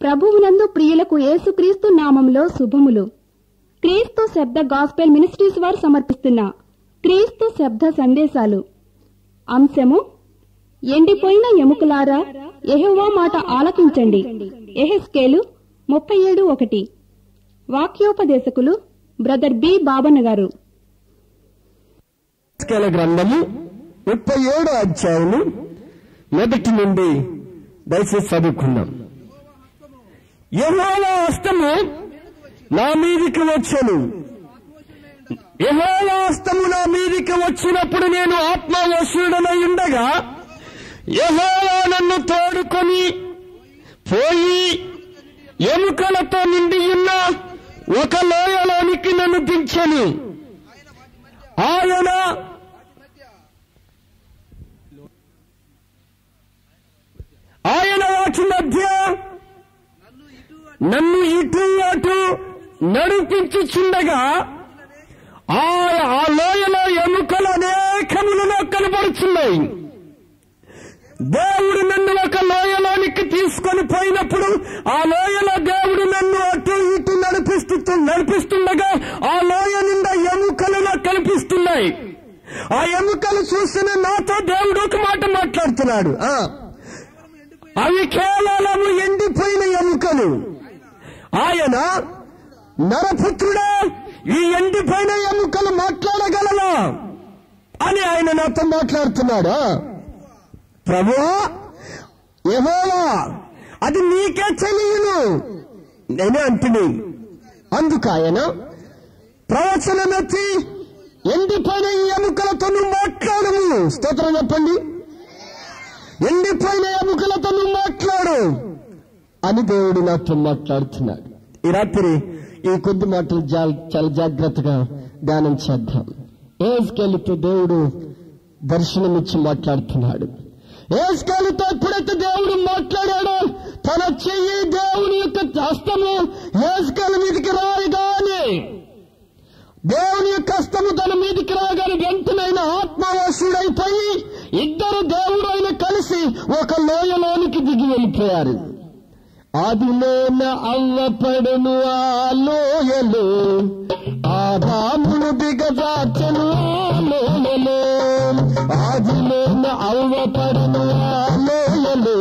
ప్రభువునందు ప్రియులకు యేసుక్రీస్తు నామంలో శుభములు క్రీస్తు శబ్ద గాస్పెల్ మినిస్ట్రీస్ వారు సమర్పిస్తున్న క్రీస్తు శబ్ద సందేశాలు అంశము ఎండిపోయిన ఎముకలారా ఎహోవా మాట ఆలకించండి ఎహెస్కేలు ముప్పై ఏడు ఒకటి వాక్యోపదేశకులు బ్రదర్ బి బాబన్న గారు స్కేల గ్రంథము ముప్పై ఏడో అధ్యాయము మొదటి నుండి దయచేసి చదువుకుందాం యహోవా హస్తము నా మీదికి వచ్చాను యహోవా హస్తము నా మీదికి వచ్చినప్పుడు నేను ఆత్మవశుడనై ఉండగా యహోవా నన్ను తోడుకొని పోయి ఎముకలతో నిండి ఉన్న ఒక లోయలోనికి నన్ను దించెను ఆయన ఆయన వాటి మధ్య నన్ను ఇటు అటు నడిపించుచుండగా ఆ ఆ లోయలో ఎముకలు అనేకములలో కనబడుతున్నాయి దేవుడు నన్ను ఒక లోయలోనికి తీసుకొని పోయినప్పుడు ఆ లోయలో దేవుడు నన్ను అటు ఇటు నడిపిస్తూ నడిపిస్తుండగా ఆ లోయ నిండా ఎముకలు నాకు కనిపిస్తున్నాయి ఆ ఎముకలు చూసిన నాతో దేవుడు ఒక మాట మాట్లాడుతున్నాడు ఆ అవి కేవలము ఎండిపోయిన ఎముకలు ఆయన నరపుత్రుడా ఈ ఎండిపోయిన ఎముకలు మాట్లాడగలవా అని ఆయన నాతో మాట్లాడుతున్నాడు ప్రభువా యెహోవా అది నీకే తెలియను నేనే అంటుని అందుకు ఆయన ప్రవచనమెత్తి ఎండిపోయిన ఈ ఎముకలతో నువ్వు మాట్లాడము స్తోత్రం చెప్పండి ఎండిపోయిన ఎముకలతో నువ్వు మాట్లాడు అని దేవుడు నాతో మాట్లాడుతున్నాడు ఈ రాత్రి ఈ కొద్ది మాటలు జా- చాలా జాగ్రత్తగా ధ్యానం చేద్దాం ఏజ్కెళ్ళితో దేవుడు దర్శనమిచ్చి మాట్లాడుతున్నాడు ఏజ్కాలతో ఎప్పుడైతే దేవుడు మాట్లాడాడో తన చెయ్యి దేవుని యొక్క హస్తము ఏజ్కాల మీదకి రాయగానే దేవుని యొక్క హస్తము తన మీదకి రాగానే వెంటనైన ఆత్మవాసుడైపోయి ఇద్దరు దేవుడైన కలిసి ఒక లోయలోనికి దిగి వెళ్ళిపోయారు ఆదిలోన అవ్వపడును ఆ లోయలు ఆదామును దిగజార్చను ఆ లోయలు ఆదిలోన అవ్వపడును ఆ లోయలు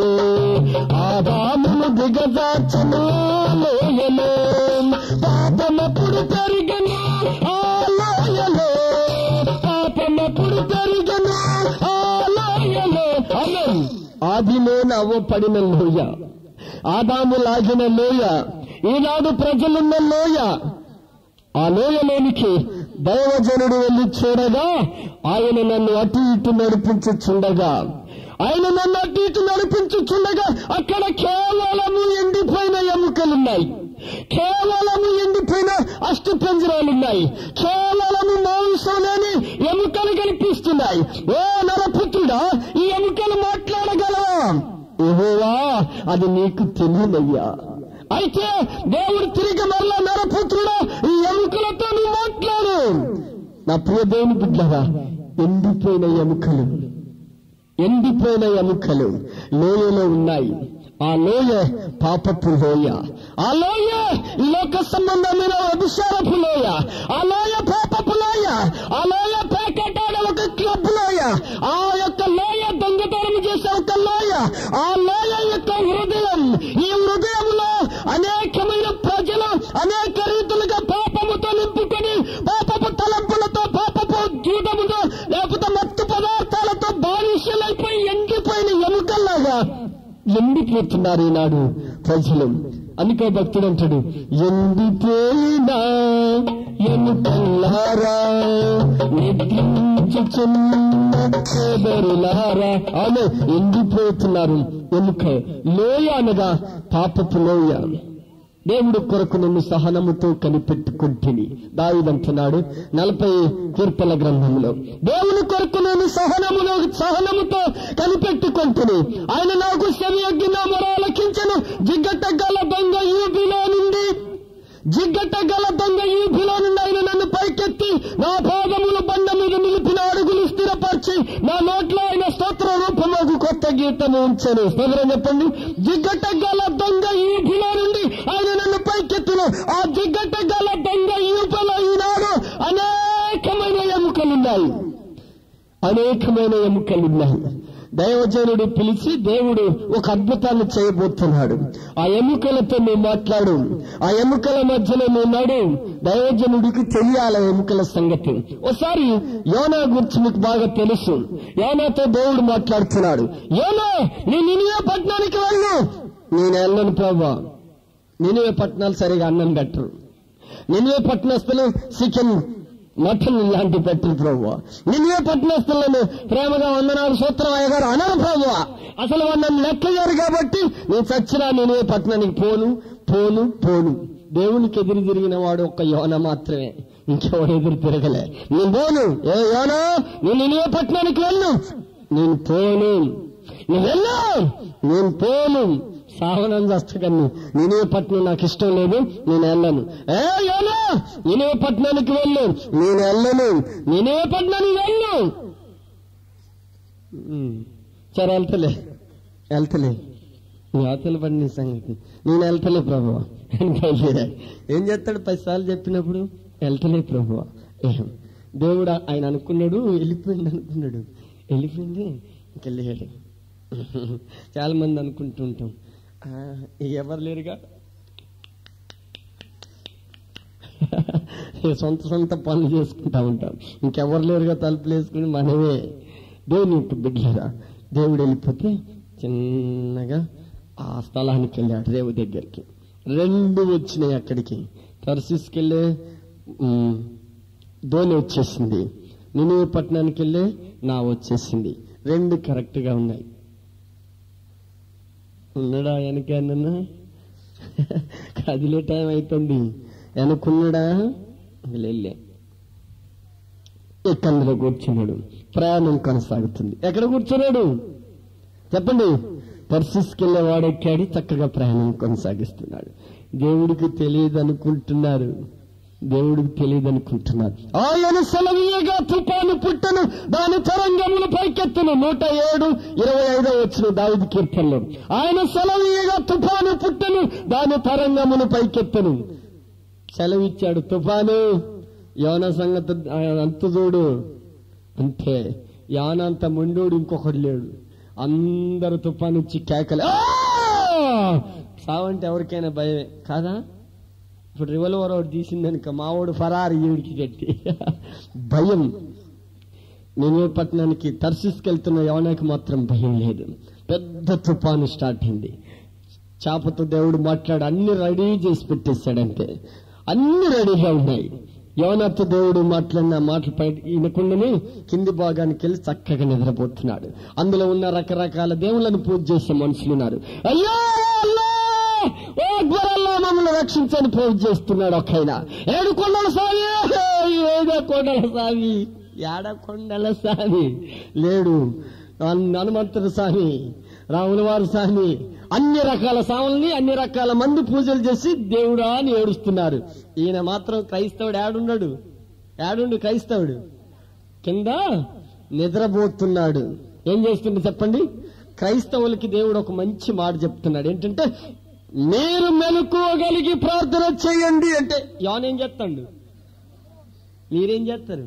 ఆదామును దిగజార్చను ఆ లోయలు పాపమప్పుడు పెరిగను ఆ లోయలు పాపమప్పుడు పెరిగను ఆ లోయలు అనం ఆదిలోన అవ్వపడిన లోయ ఆదాము లాగిన లోయ ఈనాడు ప్రజలున్న లోయ ఆ లోయలోనికి దైవజనుడు వెళ్ళి చూడగా ఆయన నన్ను అటు ఇటు నడిపించుచుండగా ఆయన నన్ను అటు ఇటు నడిపించుచుండగా అక్కడ కేవలము ఎండిపోయిన ఎముకలున్నాయి కేవలము ఎండిపోయిన అష్టు పంజరాలున్నాయి కేవలము మాంసం లేని ఎముకలు కనిపిస్తున్నాయి ఓ నరపుత్రుడా ఈ ఎముకలు మాట్లాడగలవా యెహోవా అది నీకు తెలియదయ్యా అయితే దేవుడు తిరిగి మరలా నరపుత్రుడా ఈ ఎముకలతో నువ్వు మాట్లాడు నా ప్రియ దేవుని బిడ్డగా ఎండిపోయిన ఎముకలు ఎండిపోయిన ఎముకలు లోయలో ఉన్నాయి ఆ లోయ పాపపు లోయ ఆ లోయ ఈ లోక సంబంధమైన అభిషారపు లోయ ఆ లోయ పాపపు లోయ ఆ లోయ ప్యాకెట్ ఆడే ఒక క్లబ్ లోయ ఆ యొక్క లోయ దొంగతనం చేసే ఒక లోయ ఆ లోయ యొక్క హృదయం ఈ హృదయంలో అనేకమైన ప్రజలు అనేక రీతులుగా పాపముతో నింపుకొని పాపపు తలంపులతో పాపపు జూదముతో లేకపోతే మత్తు పదార్థాలతో బానిసలైపోయి ఎండిపోయిన ఎముకల్లాగా ఎండిపోతున్నారు ఈనాడు ప్రజలు అందుకే భక్తుడు అంటాడు ఎండిపోయిన ఎముకల్లారా నిద్రించుచున్న సోదరులారా ఆమె ఎండిపోతున్నారు ఎముక లోయ అనగా పాపపు లోయ దేవుడు కొరకు నిన్ను సహనముతో కనిపెట్టుకుంటుని దావిదంటున్నాడు నలభై కీర్తన గ్రంథంలో దేవుని కొరకు నేను సహనములో సహనముతో కనిపెట్టుకుంటుని ఆయన నాకు సెవి అగ్గిన మొరాలకించను జిగ్గట గల దొంగ యూబిలో నుండి జిగ్గట గల దొంగ యూబిలో నుండి ఆయన నన్ను పైకెత్తి నా పాదములు బండ మీద నిలిపిన అడుగులు స్థిరపరిచి నా నోట్లో ఆయన స్తోత్ర రూపముకు కొత్త గీతము ఉంచను స్తోత్రం చెప్పండి జిగ్గట గల దొంగ యూబిలో అనేకమైన ఎముకలు ఉన్నాయి దైవజనుడు పిలిచి దేవుడు ఒక అద్భుతాన్ని చేయబోతున్నాడు ఆ ఎముకలతో నువ్వు మాట్లాడు ఆ ఎముకల మధ్యలో నువ్వు నడు దైవజనుడికి తెలియాలి ఆ ఎముకల సంగతి ఒకసారి యోనా గురించి మీకు బాగా తెలుసు యోనాతో దేవుడు మాట్లాడుతున్నాడు యోనా నీ నినివే పట్టణానికి వెళ్ళు నేను వెళ్ళను ప్రభా నినివే పట్టణాలు సరిగా అన్నం పెట్టరు నినివే పట్టణస్తులు చికెన్ మటన్ లాంటి పెట్టరు ప్రభు నినివే పట్టణస్తులను ప్రేమగా వందనాలు సూత్రం అయ్యగారు అనరు ప్రభు అసలు వాళ్ళు నన్ను లెక్కగారు కాబట్టి నేను చచ్చినా నినివే పట్టణానికి పోను పోను పోను దేవునికి ఎదురు తిరిగిన వాడు ఒక్క యోన మాత్రమే ఇంకెవడు ఎదురు తిరగలే నేను పోను ఏ యోనా నేను నినివే పట్టణానికి వెళ్ళు నేను పోను నువ్వు వెళ్ళు నేను పోను సావనం చేస్తాకన్ను నేనే పట్నం నాకు ఇష్టం లేదు నేను వెళ్ళను ఏ యోనా నేనే పట్టణానికి వెళ్ళు నేను వెళ్ళను నేనే పట్టణానికి వెళ్ళు ఉమ్, సరే వెళ్తలే వెళ్తలే నువ్వు అవతల పడిన సంగతి నేను వెళ్తలే ప్రభు అని బయలుదేరాడు ఏం చేస్తాడు పదిసార్లు చెప్పినప్పుడు వెళ్తలే ప్రభు ఏం దేవుడు ఆయన అనుకున్నాడు వెళ్ళిపోయింది అనుకున్నాడు వెళ్ళిపోయింది ఇంకెళ్ళాడు చాలా మంది అనుకుంటుంటాం "ఆ, ఎవరు లేరుగా సొంత సొంత పనులు చేసుకుంటా ఉంటాం ఇంకెవరు లేరుగా తలుపులు వేసుకుని మనమే దేవుని యొక్క బిడ్డరా దేవుడు వెళ్ళిపోతే చిన్నగా ఆ స్థలానికి వెళ్ళాడు రేవు దగ్గరికి రెండు వచ్చినాయి అక్కడికి తరసిస్కెళ్ళే ధోని వచ్చేసింది నిన్ను పట్టణానికి వెళ్ళే నా వచ్చేసింది రెండు కరెక్ట్ గా ఉన్నాయి ఉన్నాడా వెనకన్నా కదిలే టైం అవుతుంది వెనకున్నాడా వెళ్ళే ఎక్కందులో కూర్చున్నాడు ప్రయాణం కొనసాగుతుంది ఎక్కడ కూర్చున్నాడు చెప్పండి పరిశీసుకెళ్లే వాడెక్కాడు చక్కగా ప్రయాణం కొనసాగిస్తున్నాడు దేవుడికి తెలియదు అనుకుంటున్నారు దేవుడికి తెలియదు అనుకుంటున్నారు ఆయన సెలవీయగా తుఫాను పుట్టను దాని తరంగములు పైకెత్తును నూట ఏడు ఇరవై ఐదో వచ్చిన దావిది కీర్తనలో ఆయన సెలవీయగా తుఫాను పుట్టను దాని తరంగములు పైకెత్తును సెలవిచ్చాడు తుఫాను యోన సంగతి అంత చూడు అంతే యానంత మొండోడు ఇంకొకడు లేడు అందరు తుఫాను ఇచ్చి కేకలే "ఆ!" సావంటే ఎవరికైనా భయమే కాదా ఇప్పుడు రివల్వర్ ఒకటి తీసిందనుక మావాడు ఫరారు ఈవిడికి కట్టి భయం నేను పట్టణానికి తర్సిస్కెళ్తున్న యవనకి మాత్రం భయం లేదు పెద్ద తుఫాను స్టార్ట్ అయింది చాపతో దేవుడు మాట్లాడు అన్ని రెడీ చేసి పెట్టేశాడంటే అన్ని రెడీగా ఉన్నాయి యోనాతో దేవుడు మాట్లాడిన మాటలు పై వినకుండానే కింది భాగానికి వెళ్ళి చక్కగా నిద్రపోతున్నాడు అందులో ఉన్న రకరకాల దేవుళ్ళను పూజ చేసే మనుషులు ఉన్నారు అయ్యో అల్లా! ఓ అక్బరల్లా మమ్మల్ని రక్షించని పూజ చేస్తున్నాడు ఒక్కైనా ఏడు కొండల స్వామి ఏదో కొండల స్వామి ఏడ కొండల స్వామి లేడు హను- హనుమంతుడు స్వామి రాముల వారి స్వామి అన్ని రకాల స్వాముల్ని అన్ని రకాల మంది పూజలు చేసి దేవుడా అని ఏడుస్తున్నారు ఈయన మాత్రం క్రైస్తవుడు ఏడున్నాడు ఏడుండు క్రైస్తవుడు కింద నిద్రపోతున్నాడు ఏం చేస్తుండే చెప్పండి క్రైస్తవులకి దేవుడు ఒక మంచి మాట చెప్తున్నాడు ఏంటంటే మీరు మెలకువగలిగి ప్రార్థన చేయండి అంటే యానేం చేస్తాడు మీరేం చేస్తారు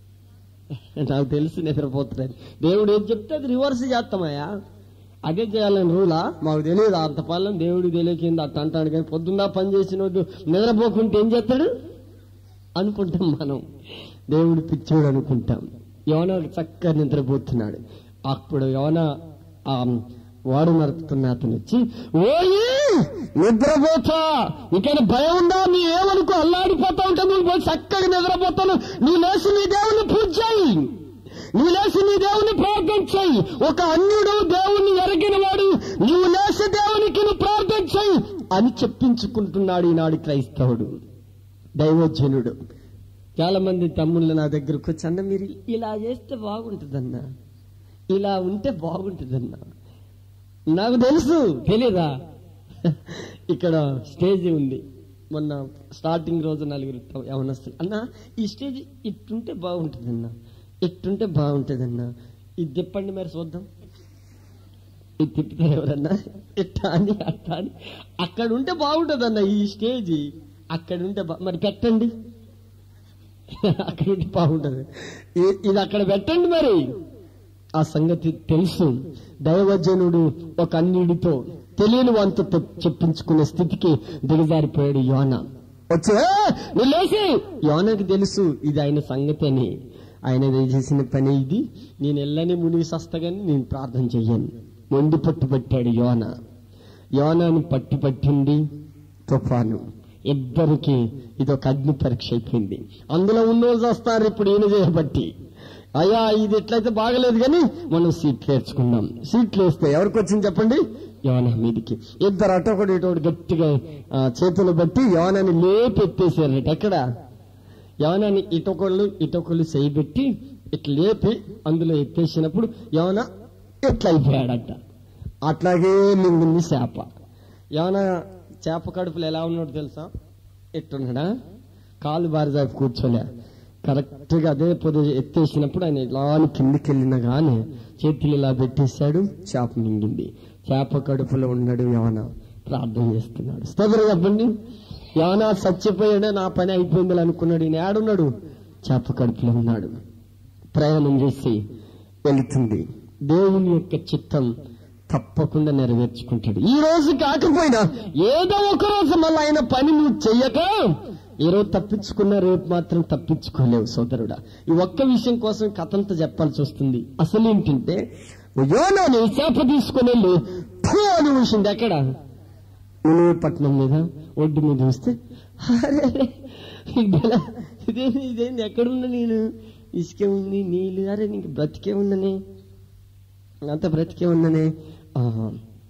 నాకు తెలుసు నిద్రపోతున్నాను దేవుడు ఏం చెప్తే అది రివర్స్ చేస్తామయ్యా అదే చేయాలని రూలా మాకు తెలియదు అంత పాలన దేవుడు తెలియకింది అట్ట అంటాడు కానీ పొద్దున్న పని చేసినోడు నిద్రపోకుంటే ఏం చేస్తాడు అనుకుంటాం మనం దేవుడు పిచ్చోడు అనుకుంటాం యోన చక్కగా నిద్రపోతున్నాడు అప్పుడు యోన ఆ వాడు నడుపుతున్న అతను వచ్చి ఓయి నిద్రపోతా నీకైనా భయం ఉందా నీ ఏమనుకో అల్లాడిపోతా ఉంటా నువ్వు పోయి చక్కగా నిద్రపోతాను నువ్వు లేచి నీ దేవుని పూజ చేయి నువ్వు లేచి నీ దేవుని ప్రార్థన చేయి ఒక అన్యుడు దేవుణ్ణి ఎరగిన వాడు నువ్వు లేచి దేవునికి నువ్వు ప్రార్థన చేయి అని చెప్పించుకుంటున్నాడు ఈనాడు క్రైస్తవుడు దైవజనుడు చాలా మంది తమ్ముళ్ళు నా దగ్గరకు వచ్చి అన్న మీరు ఇలా చేస్తే బాగుంటుందన్న ఇలా ఉంటే బాగుంటుందన్న నాకు తెలుసు తెలీదా ఇక్కడ స్టేజ్ ఉంది మొన్న స్టార్టింగ్ రోజు నలుగురు యవనస్తులు అన్న ఈ స్టేజ్ ఇట్టుంటే బాగుంటుందన్న ఇట్టుంటే బాగుంటుందన్న ఇది చెప్పండి మరి చూద్దాం ఇది తిప్పుతారు ఎవరన్నా ఇట్టా అని అట్టా అని అక్కడ ఉంటే బాగుంటుందన్న ఈ స్టేజ్ అక్కడ ఉంటే బా- మరి పెట్టండి అక్కడ ఉంటే బాగుంటుంది ఇ- ఇది అక్కడ పెట్టండి మరి ఆ సంగతి తెలుసు దైవజనుడు ఒక అన్నిడితో తెలియని వాంతో తె- చెప్పించుకునే స్థితికి దిగజారిపోయాడు యోన వచ్చి "ఏ, నువ్వు లేచి యోనకి తెలుసు ఇది ఆయన సంగతి అని ఆయన చేసిన పని ఇది నేను ఎల్లని మునిగి సస్తగాని నేను ప్రార్థన చెయ్యను మొండి పట్టు పట్టాడు యోన యోనాని పట్టి పట్టింది తుఫాను ఇద్దరికి ఇది ఒక అగ్ని పరీక్ష అయిపోయింది అందులో ఉన్నోళ్ళు వస్తారు ఇప్పుడు ఈయన చేయబట్టి అయ్యా ఇది ఎట్లయితే బాగలేదు కానీ మనం సీట్లు వేర్చుకుందాం సీట్లు వేస్తే ఎవరికి వచ్చింది చెప్పండి యోన మీదికి ఇద్దరు అటొకటి ఇటొకటి గట్టిగా ఆ, చేతులు బట్టి యోనాని లేపి ఎత్తేసారట ఎక్కడ యోనాని ఇటొకళ్ళు ఇటొకళ్ళు చేయబెట్టి ఇట్లా లేపి అందులో ఎత్తేసినప్పుడు యోన ఎట్లా అయిపోయాడట అట్లాగే మింగింది చేప యోన చేప కడుపులో ఎలా ఉన్నాడు తెలుసా ఎట్టున్నాడా కాలు బారిజాకి కూర్చోలే కరెక్ట్ గా అదే పొద్దు ఎత్తేసినప్పుడు ఆయన ఇలా అని కిందికి వెళ్ళినా గానీ చేతులు ఇలా పెట్టేశాడు చేప మింగింది చేప కడుపులో ఉన్నాడు యవన ప్రార్థన చేస్తున్నాడు స్తోత్రం చెప్పండి యవన చచ్చిపోయాడు నా పని అయిపోయింది అనుకున్నాడు ఈయన ఏడున్నాడు చేప కడుపులో ఉన్నాడు ప్రయాణం చేసి వెళుతుంది దేవుని యొక్క చిత్తం తప్పకుండా నెరవేర్చుకుంటాడు ఈ రోజు కాకపోయినా ఏదో ఒక రోజు మళ్ళీ ఆయన పని నువ్వు చెయ్యక ఈ రోజు తప్పించుకున్నా రేపు మాత్రం తప్పించుకోలేవు సోదరుడా ఈ ఒక్క విషయం కోసం కథంతా చెప్పాల్సి వస్తుంది అసలు ఏంటంటే యోనాని చేప తీసుకుని వెళ్ళి ఫూ అని ఊసింది ఎక్కడ పట్నం మీద ఒడ్డు మీద చూస్తే అరే ఇదెలా? ఇదేంది ఇదేంది ఎక్కడున్నా నేను ఇసుకే ఉంది నీళ్ళు అరే నీకు బ్రతికే ఉన్ననే అంత బ్రతికే ఉన్ననే ఆహా.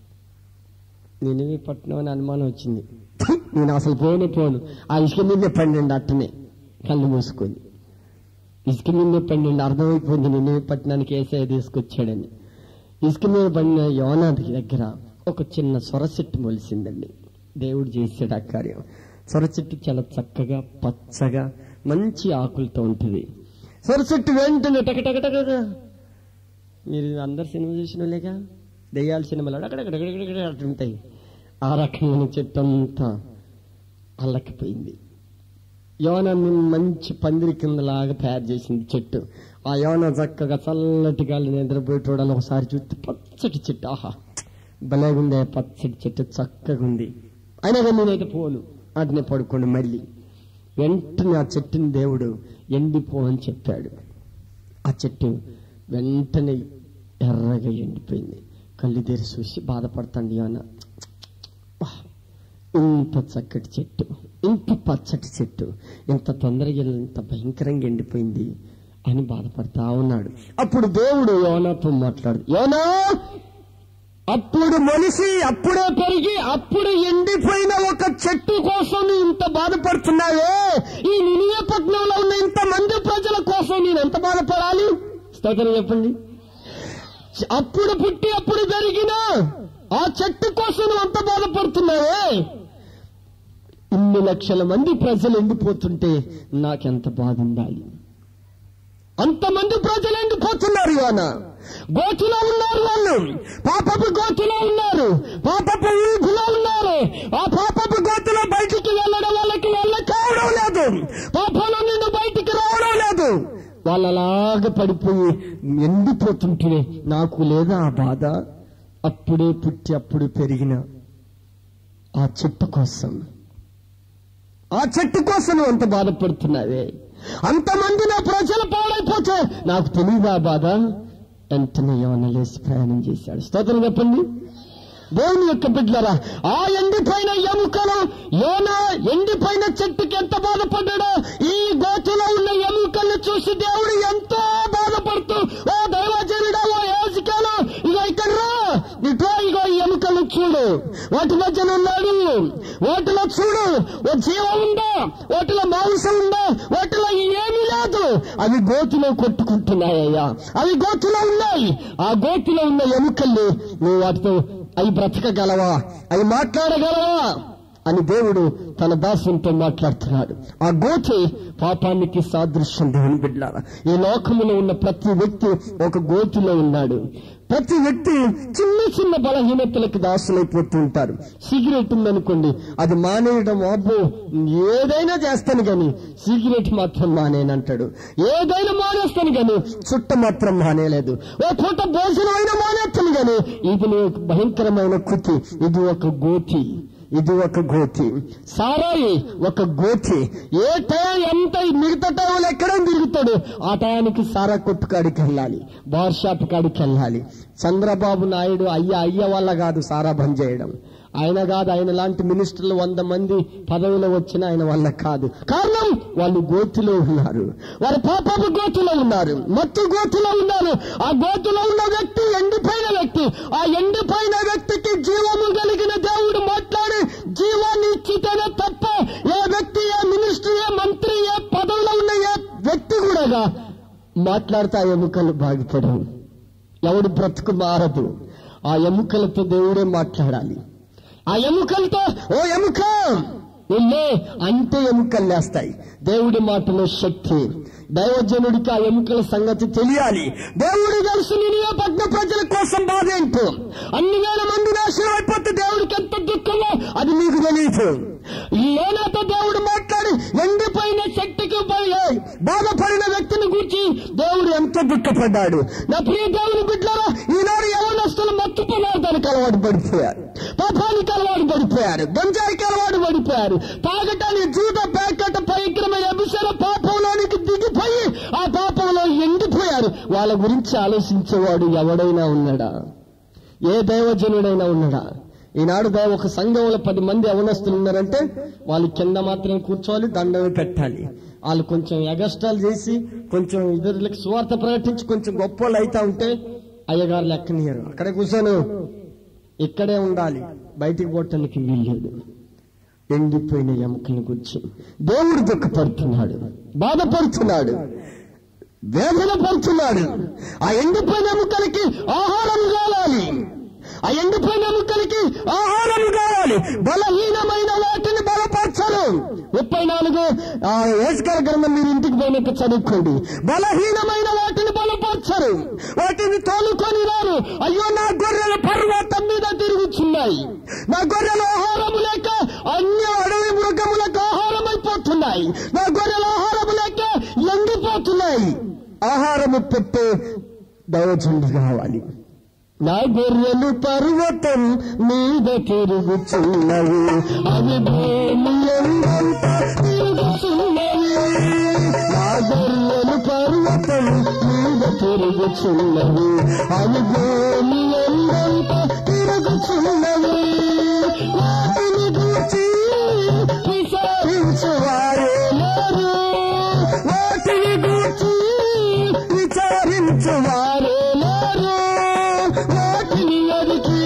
నేనేమి పట్టిన అని అనుమానం వచ్చింది నేను అసలు పోనే పోను ఆ ఇసుక మీదే పండండి అట్టనే కళ్ళు మూసుకొని ఇసుక మీదే పండండి అర్థమైపోయింది నేనే పట్టణానికి ఏసఐ తీసుకొచ్చాడని ఇసుక మీద పడిన యోనాథి దగ్గర ఒక చిన్న సొర చెట్టు మొలిసిందండి దేవుడు చేసాడు ఆ కార్యం సొర చెట్టు చాలా చక్కగా పచ్చగా మంచి ఆకులతో ఉంటుంది సొర చెట్టు వెంటనే టకటకటక మీరు అందరు సినిమా చూసిన వాళ్ళేగా దెయ్యాల సినిమాలు అక్కడక్కడక్కడక్కడ అట్లుంటాయి ఆ రకమైన చెట్టు అంతా అల్లకిపోయింది యోనాన్ని మంచి పందిరి కిందలాగా తయారు చేసింది చెట్టు ఆ యోన చక్కగా చల్లటి గాలి నిద్రపోయేటోడని ఒకసారి చూస్తే పచ్చటి చెట్టు ఆహా భలేగుంది ఆ పచ్చటి చెట్టు చక్కగా ఉంది అయినా కానీ నేనైతే పోను వాటిని పడుకోండి మళ్ళీ వెంటనే ఆ చెట్టుని దేవుడు ఎండిపో అని చెప్పాడు ఆ చెట్టు వెంటనే ఎర్రగా ఎండిపోయింది కళ్ళు తెరిచి చూసి బాధపడతాండి అన్న ఇంత చక్కటి చెట్టు ఇంత పచ్చటి చెట్టు ఇంత తొందరగా ఇంత భయంకరంగా ఎండిపోయింది అని బాధపడతా ఉన్నాడు అప్పుడు దేవుడు యోనాతో మాట్లాడు యోనా అప్పుడు మొలిసి అప్పుడే పెరిగి అప్పుడు ఎండిపోయిన ఒక చెట్టు కోసం నువ్వు ఇంత బాధపడుతున్నావే ఈ నినియ పట్నంలో ఉన్న ఇంత మంది ప్రజల కోసం నేను ఎంత బాధపడాలి స్తోత్రం చెప్పండి అప్పుడు పుట్టి అప్పుడు పెరిగిన ఆ చెట్టు కోసం నువ్వు అంత బాధపడుతున్నావే ఇన్ని లక్షల మంది ప్రజలు ఎండిపోతుంటే నాకెంత బాధ ఉండాలి అంతమంది ప్రజలు ఎండిపోతున్నారు యోన గోతులో ఉన్నారు వాళ్ళు పాపపు గోతులో ఉన్నారు పాపపు ఊగులో ఉన్నారు ఆ పాపపు గోతులో బయటికి వెళ్ళడం వాళ్ళకి వెళ్ళ కావడం లేదు పాపంలో నిన్ను బయటికి రావడం లేదు వాళ్ళు అలాగ పడిపోయి ఎండిపోతుంటే నాకు లేదా ఆ బాధ అప్పుడే పుట్టి అప్పుడు పెరిగిన ఆ చెట్టు కోసం ఆ చెట్టు కోసం నువ్వు అంత బాధపడుతున్నావే అంతమంది నా ప్రజలు పాడైపోతే నాకు తెలియదా బాధ వెంటనే యోన లేచి ప్రయాణం చేశాడు స్తోత్రం చెప్పండి దేవుని యొక్క బిడ్డలరా ఆ ఎండిపోయిన ఎముకలు యోన ఎండిపోయిన చెట్టుకి ఎంత బాధపడ్డాడో ఈ గోతులో ఉన్న ఎముకల్ని చూసి దేవుడు ఎంతో బాధపడుతూ ఓ దైవజనుడా ఓ యాజకాలు ఇగో ఇక్కడ రా ఇటో ఇగో ఈ ఎముకలు చూడు వాటి మధ్యన ఉన్నాడు వాటిలో చూడు ఓ జీవం ఉందా వాటిలో మాంసం ఉందా వాటిలో ఏమీ లేదు అవి గోతులో కొట్టుకుంటున్నాయ్యా అవి గోతులో ఉన్నాయి ఆ గోతులో ఉన్న ఎముకల్ని నువ్వు వాటితో అవి బ్రతకగలవా అవి మాట్లాడగలవా అని దేవుడు తన దాసునితో మాట్లాడుతున్నాడు ఆ గోతి పాపానికి సాదృశ్యం దేవుని బిడ్డారా ఈ లోకములో ఉన్న ప్రతి వ్యక్తి ఒక గోతిలో ఉన్నాడు ప్రతి వ్యక్తి చిన్న చిన్న బలహీనతలకు దాసులైపోతూ ఉంటారు సిగరెట్ ఉందనుకోండి అది మానేయడం అబ్బో ఏదైనా చేస్తాను గాని సిగరెట్ మాత్రం మానేనంటాడు ఏదైనా మానేస్తాను గాని చుట్ట మాత్రం మానేలేదు ఓ పూట భోజనం అయినా మానేస్తాను గాని ఇది నీ భయంకరమైన కుతి ఇది ఒక గోతి ఇది ఒక గోతి సారాయి ఒక గోతి ఏ టైం ఎంత మిగతా టైంలో ఎక్కడే తిరుగుతాడు ఆ టయానికి సారా కొట్టు కాడికి వెళ్ళాలి బార్ షాప్ కాడికి వెళ్ళాలి చంద్రబాబు నాయుడు అయ్య అయ్య వల్ల కాదు సారా బంద్ చేయడం ఆయన కాదు ఆయన లాంటి మినిస్టర్లు వంద మంది పదవిలో వచ్చిన ఆయన వల్ల కాదు కారణం వాళ్ళు గోతిలో ఉన్నారు వారి పాపపు గోతిలో ఉన్నారు మత్తు గోతిలో ఉన్నారు ఆ గోతిలో ఉన్న వ్యక్తి ఎండిపోయిన వ్యక్తి ఆ ఎండిపోయిన వ్యక్తికి జీవము కలిగిన దేవుడు మాట్లాడి జీవాన్ని ఇచ్చితేనే తప్ప ఏ వ్యక్తి ఏ మినిస్టర్ ఏ మంత్రి ఏ పదవిలో ఉన్న ఏ వ్యక్తి కూడా మాట్లాడితే ఆ ఎముకలు బాగుపడవు ఎవడు బ్రతుకు మారదు ఆ ఎముకలతో దేవుడే మాట్లాడాలి ఆ ఎముకలతో ఓ ఎముక వెళ్ళే అంటే ఎముకలు లేస్తాయి దేవుడి మాటలో శక్తి దైవజనుడికి ఆ ఎముకల సంగతి తెలియాలి దేవుడు తెలుసు నేను పట్న ప్రజల కోసం బాధ ఏంటో అన్ని వేల మంది నాశనం అయిపోతే దేవుడికి ఎంత దుఃఖమో అది మీకు తెలియదు ఈ ఏనాతో దేవుడు మాట్లాడి ఎండిపోయిన శక్తికి పోయి బాధపడిన వ్యక్తిని గురించి దేవుడు ఎంత దుఃఖపడ్డాడు నా ప్రియ దేవుని బిడ్డలారా ఈనాడు యవనస్తులు మత్తు పదార్థానికి అలవాటు పడిపోయారు పాపానికి అలవాటు పడిపోయారు గంజాయికి అలవాటు పడిపోయారు తాగటానికి జూత ప్యాకెట్ భయంకరమైన అభిషేక పాపంలోనికి దిగిపోయి ఆ పాపంలో ఎండిపోయారు వాళ్ళ గురించి ఆలోచించేవాడు ఎవడైనా ఉన్నాడా ఏ దైవజనుడైనా ఉన్నాడా ఈనాడు దైవ ఒక సంఘంలో పది మంది అవనస్తులు ఉన్నారంటే వాళ్ళు కింద మాత్రం కూర్చోవాలి దండమే పెట్టాలి వాళ్ళు కొంచెం ఎగస్టాలు చేసి కొంచెం ఇతరులకు స్వార్థ ప్రకటించి కొంచెం గొప్పలు అవుతా ఉంటే అయ్యగారు లెక్కనియరు అక్కడే కూర్చోను ఇక్కడే ఉండాలి బయటికి పోవటానికి వీల్లేదు ఎండిపోయిన ఎముకల గురించి దేవుడు దుఃఖపడుతున్నాడు బాధపడుతున్నాడు వేదన పడుతున్నాడు ఆ ఎండిపోయిన ఎముకలకి ఆహారం కావాలి ఆ ఎండిపోయిన ఎముకలకి ఆహారం కావాలి బలహీనమైన వాటిని బలపరచరు ముప్పై నాలుగు ఆ ఏసుకర గ్రంథం మీరు ఇంటికి పోయినట్టు చదువుకోండి బలహీనమైన వాటిని బలపరచరు వాటిని తోలుకొని రారు అయ్యో నా గొర్రెల పర్వతం మీద తిరుగుతున్నాయి నా గొర్రెల ఆహారం లేక అన్ని అడవి మృగములకు ఆహారం అయిపోతున్నాయి నా గొర్రెల ఆహారం లేక ఎండిపోతున్నాయి ఆహారము పెట్టే దైవచండి కావాలి నా గొర్రెలు పర్వతం మీద తిరుగుచున్నవి అవి భూమి ఎందంతా తిరుగుచున్నవి నా గొర్రెలు పర్వతం మీద తిరుగుచున్నవి అవి భూమి ఎందంతా తిరుగుచున్నవి వాటిని గూర్చి విచారించువారే లేరు వాటిని గూర్చి విచారించువారే లేరు వాటిని అడిగి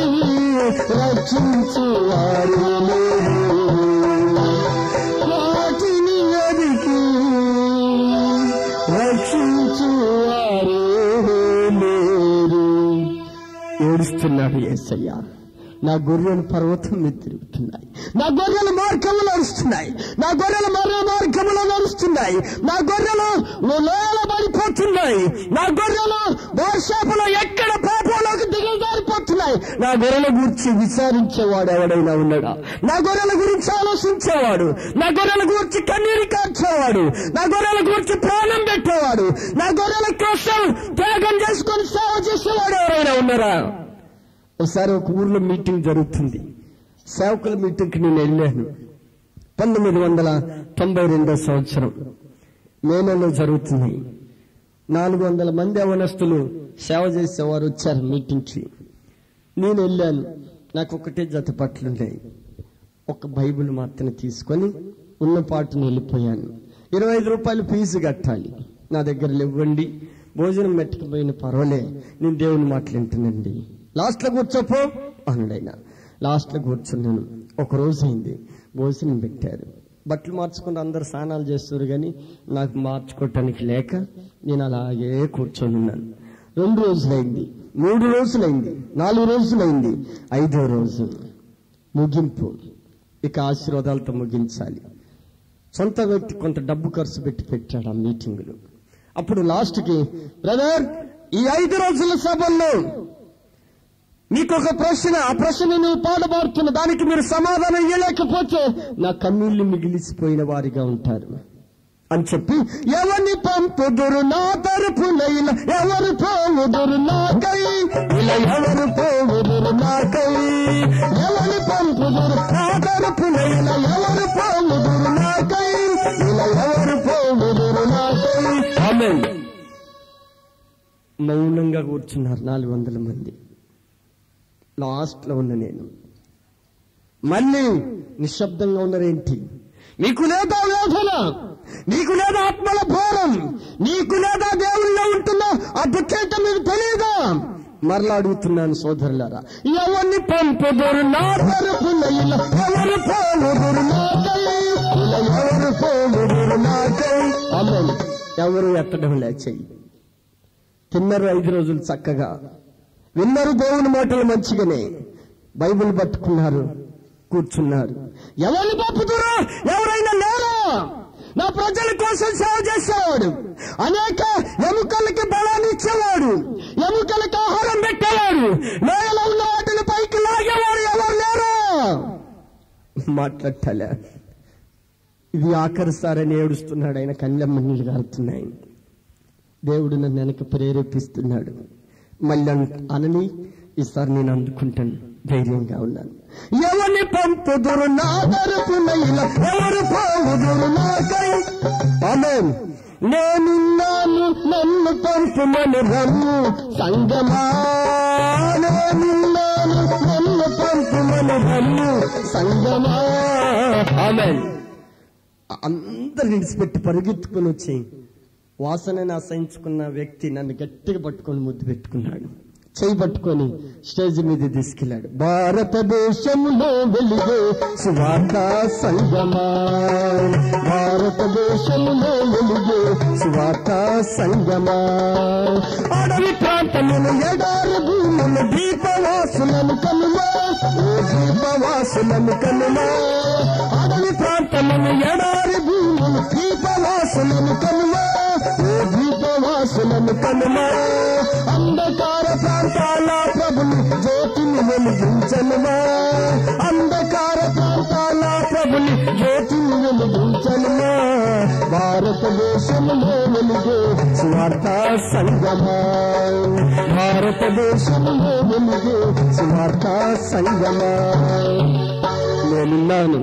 రక్షించువారు లేరు వాటిని అడిగి రక్షించువారు లేరు ఏడుస్తున్నాడు ఏసయ్య నా గొర్రెలు పర్వతం మీద తిరుగుతున్నాయి నా గొర్రెలు మార్గములు నడుస్తున్నాయి నా గొర్రెలు మరో మార్గములో నడుస్తున్నాయి నా గొర్రెలు లోయల పడిపోతున్నాయి నా గొర్రెలు వర్షాపులో ఎక్కడ పాపంలోకి దిగజారిపోతున్నాయి నా గొర్రెల గురించి విచారించేవాడు ఎవడైనా ఉన్నాడా నా గొర్రెల గురించి ఆలోచించేవాడు నా గొర్రెల గురించి కన్నీరు కార్చేవాడు నా గొర్రెల గురించి ప్రాణం పెట్టేవాడు నా గొర్రెల కోసం త్యాగం చేసుకొని సేవ చేసేవాడు ఎవరైనా ఉన్నారా ఒకసారి ఒక ఊర్లో మీటింగ్ జరుగుతుంది సేవకుల మీటింగ్కి నేను వెళ్ళాను పంతొమ్మిది వందల తొంభై రెండో సంవత్సరం మే నెలలో జరుగుతుంది నాలుగు వందల మంది అవనస్తులు సేవ చేసేవారు వచ్చారు మీటింగ్కి నేను వెళ్ళాను నాకు ఒకటే జత పట్లున్నాయి ఒక బైబిల్ మాత్రమే తీసుకొని ఉన్న పాటును వెళ్ళిపోయాను ఇరవై ఐదు రూపాయలు ఫీజు కట్టాలి నా దగ్గర ఇవ్వండి భోజనం పెట్టుకుపోయిన పర్వాలే నేను దేవుని మాట్లాడుతానండి లాస్ట్ లో కూర్చోపో అన్నాడు లాస్ట్ లో కూర్చున్నాను ఒక రోజు అయింది భోజనం పెట్టారు బట్టలు మార్చుకుని అందరు స్నానాలు చేస్తారు కానీ నాకు మార్చుకోవటానికి లేక నేను అలాగే కూర్చొని ఉన్నాను రెండు రోజులైంది మూడు రోజులైంది నాలుగు రోజులైంది ఐదో రోజు ముగింపు ఇక ఆశీర్వాదాలతో ముగించాలి సొంత వ్యక్తి కొంత డబ్బు ఖర్చు పెట్టి పెట్టాడు ఆ మీటింగులు అప్పుడు లాస్ట్కి బ్రదర్ ఈ ఐదు రోజుల సభల్లో మీకు ఒక ప్రశ్న ఆ ప్రశ్న నువ్వు పాడబాడుతున్న దానికి మీరు సమాధానం ఇవ్వలేకపోతే నా కన్నీళ్లు మిగిలిసిపోయిన వారిగా ఉంటారు అని చెప్పి ఎవరిని పంపుదురు నా తరపున ఇలా ఎవరు పోవుదురు నాకై ఇలా ఎవరు పోవుదురు నాకై ఎవరిని పంపుదురు నా తరపున ఇలా ఎవరు పోవుదురు నాకై ఇలా ఎవరు పోవుదురు నాకై ఆమె మౌనంగా కూర్చున్నారు నాలుగు వందల మంది లాస్ట్ లో ఉన్న నేను మళ్ళీ నిశ్శబ్దంగా ఉన్నారేంటి నీకు లేదా వేదన నీకు లేదా ఆత్మల భారం నీకు లేదా దేవుళ్ళో ఉంటున్న ఆ దుఃఖేట మీకు తెలియదా మరలా అడుగుతున్నాను సోదరులారా ఎవరిని పంపుదురు నా తరపున ఇలా ఎవరు పోవుదురు నాకై ఇలా ఎవరు పోవుదురు నాకై అమ్మని ఎవరు ఎత్తడం లే చెయ్యి తిన్నారు ఐదు రోజులు చక్కగా విన్నారు దేవుని మాటలు మంచిగానే బైబిల్ పట్టుకున్నారు కూర్చున్నారు ఎవరిని పంపుతురా ఎవరైనా లేరా నా ప్రజల కోసం సేవ చేసేవాడు అనేక ఎముకలకి బలాన్ని ఇచ్చేవాడు ఎముకలకి ఆహారం పెట్టేవాడు నేల ఉన్న వాటిని పైకి లాగేవాడు ఎవరు లేరా మాట్లాడలే ఇది ఆఖరిస్తారని ఏడుస్తున్నాడు ఆయన కళ్ళమ్మ నీళ్ళు కారుతున్నాయి దేవుడు నన్ను వెనక ప్రేరేపిస్తున్నాడు మళ్ళీ అన్- అనని ఈసారి నేను అందుకుంటాను ధైర్యంగా ఉన్నాను ఎవరిని పంపుదురు నా తరపున ఇలా ఎవరు పోవుదురు నాకై ఆమేన్ నేనున్నాను నన్ను పంపుమని రమ్ము సంగమా నేనున్నాను నన్ను పంపుమని రమ్ము సంగమా ఆమెన్ అందరు విడిచిపెట్టి పరిగెత్తుకుని వచ్చి వాసనని అసహించుకున్న వ్యక్తి నన్ను గట్టిగా పట్టుకొని ముద్దు పెట్టుకున్నాడు చేయి పట్టుకొని స్టేజ్ మీద తీసుకెళ్లాడు భారతదేశంలో వెలుగు సువార్త సంగమా భారతదేశంలో వెలుగు సువార్త సంగమా అడవి ప్రాంతములు ఎడారి భూములు దీపవాసులను కనుమా ఓ దీపవాసులను కనుమా అడవి ప్రాంతములు ఎడారి భూములు దీపవాసులను కనుమా ఓ దీపవాసులను కనుమా అంధకార ప్రాంతాల ప్రభులు జ్యోతిని వెలిగించనుమా అంధకార ప్రాంతాల ప్రభులు జ్యోతిని వెలిగించనుమా భారతదేశంలో వెలుగు స్వార్థ సంగమా భారతదేశంలో వెలుగు స్వార్థ సంగమా నేనున్నాను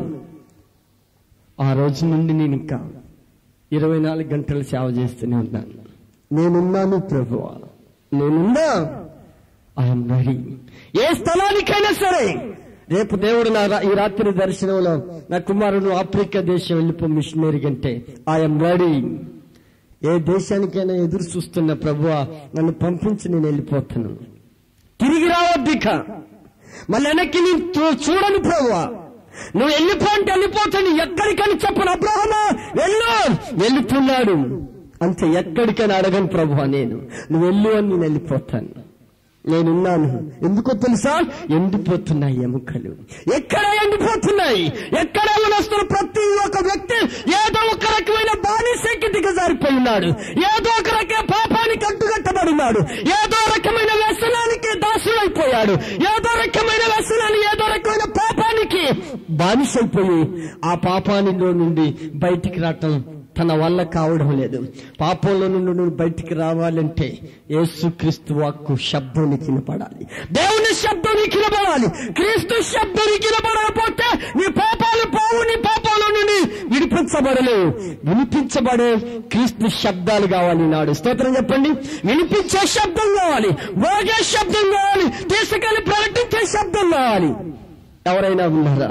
ఆ రోజు నుండి నేను ఇంకా ఇరవై నాలుగు గంటలు సేవ చేస్తూనే ఉన్నాను నేనున్నాను ప్రభు నేనున్నా ఐఎమ్ రెడీ ఏ స్థలానికైనా సరే రేపు దేవుడు నా రా- ఈ రాత్రి దర్శనంలో నా కుమారుడు ఆఫ్రికా దేశం వెళ్ళిపో మిషనరీ కంటే ఐఎమ్ రెడీ ఏ దేశానికైనా ఎదురు చూస్తున్న ప్రభు నన్ను పంపించి నేను వెళ్ళిపోతాను తిరిగి రావద్దు ఇక మళ్ళీ వెనక్కి నేను చూ- చూడను ప్రభువా నువ్వు వెళ్ళిపో అంటే వెళ్ళిపోతాను ఎక్కడికని చెప్పను అబ్రహమా వెళ్ళు వెళ్ళిపోన్నాడు అంతే ఎక్కడికని అడగను ప్రభు నేను నువ్వు వెళ్ళు అని నేను వెళ్ళిపోతాను నేనున్నాను ఎందుకో తెలుసా ఎండిపోతున్నాయి ఎముకలు ఎక్కడ ఎండిపోతున్నాయి ఎక్కడ వస్తున్న ప్రతి ఒక్క వ్యక్తి ఏదో ఒక రకమైన బానిసకి దిగజారిపోయి ఉన్నాడు ఏదో ఒక రకమైన పాపానికి అడ్డుగట్టబడినాడు ఏదో రకమైన వ్యసనానికి దాసులైపోయాడు ఏదో రకమైన వ్యసనాన్ని ఏదో రకమైన పాపానికి బానిసైపోయి ఆ పాపానిలో నుండి బయటికి రావటం తన వల్ల కావడం లేదు పాపంలో నుండి నువ్వు బయటికి రావాలంటే యేసుక్రీస్తు వాక్కు శబ్దం నీకు వినపడాలి దేవుని శబ్దం నీకు వినపడాలి క్రీస్తు శబ్దం నీకు వినపడకపోతే నీ పాపాలు పోవు నీ పాపాల నుండి విడిపించబడలేవు వినిపించబడే క్రీస్తు శబ్దాలు కావాలి నాడు స్తోత్రం చెప్పండి వినిపించే శబ్దం కావాలి మోగే శబ్దం కావాలి తీసుకెళ్లి ప్రకటించే శబ్దం కావాలి ఎవరైనా ఉన్నారా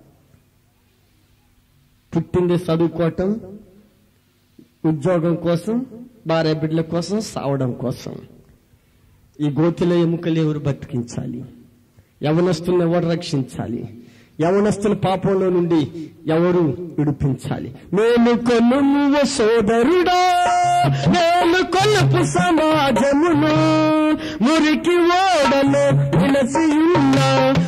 పుట్టింది చదువుకోవటం ఉద్యోగం కోసం భార్య బిడ్డల కోసం సావడం కోసం ఈ గోతిలో ఎముకలు ఎవరు బతికించాలి యవనస్తులను ఎవరు రక్షించాలి యవనస్తుల పాపంలో నుండి ఎవరు విడిపించాలి నేను కొనుము సోదరుడా నేను కొలుపు సమాజమును మురికి ఓడలో విలసి ఉన్న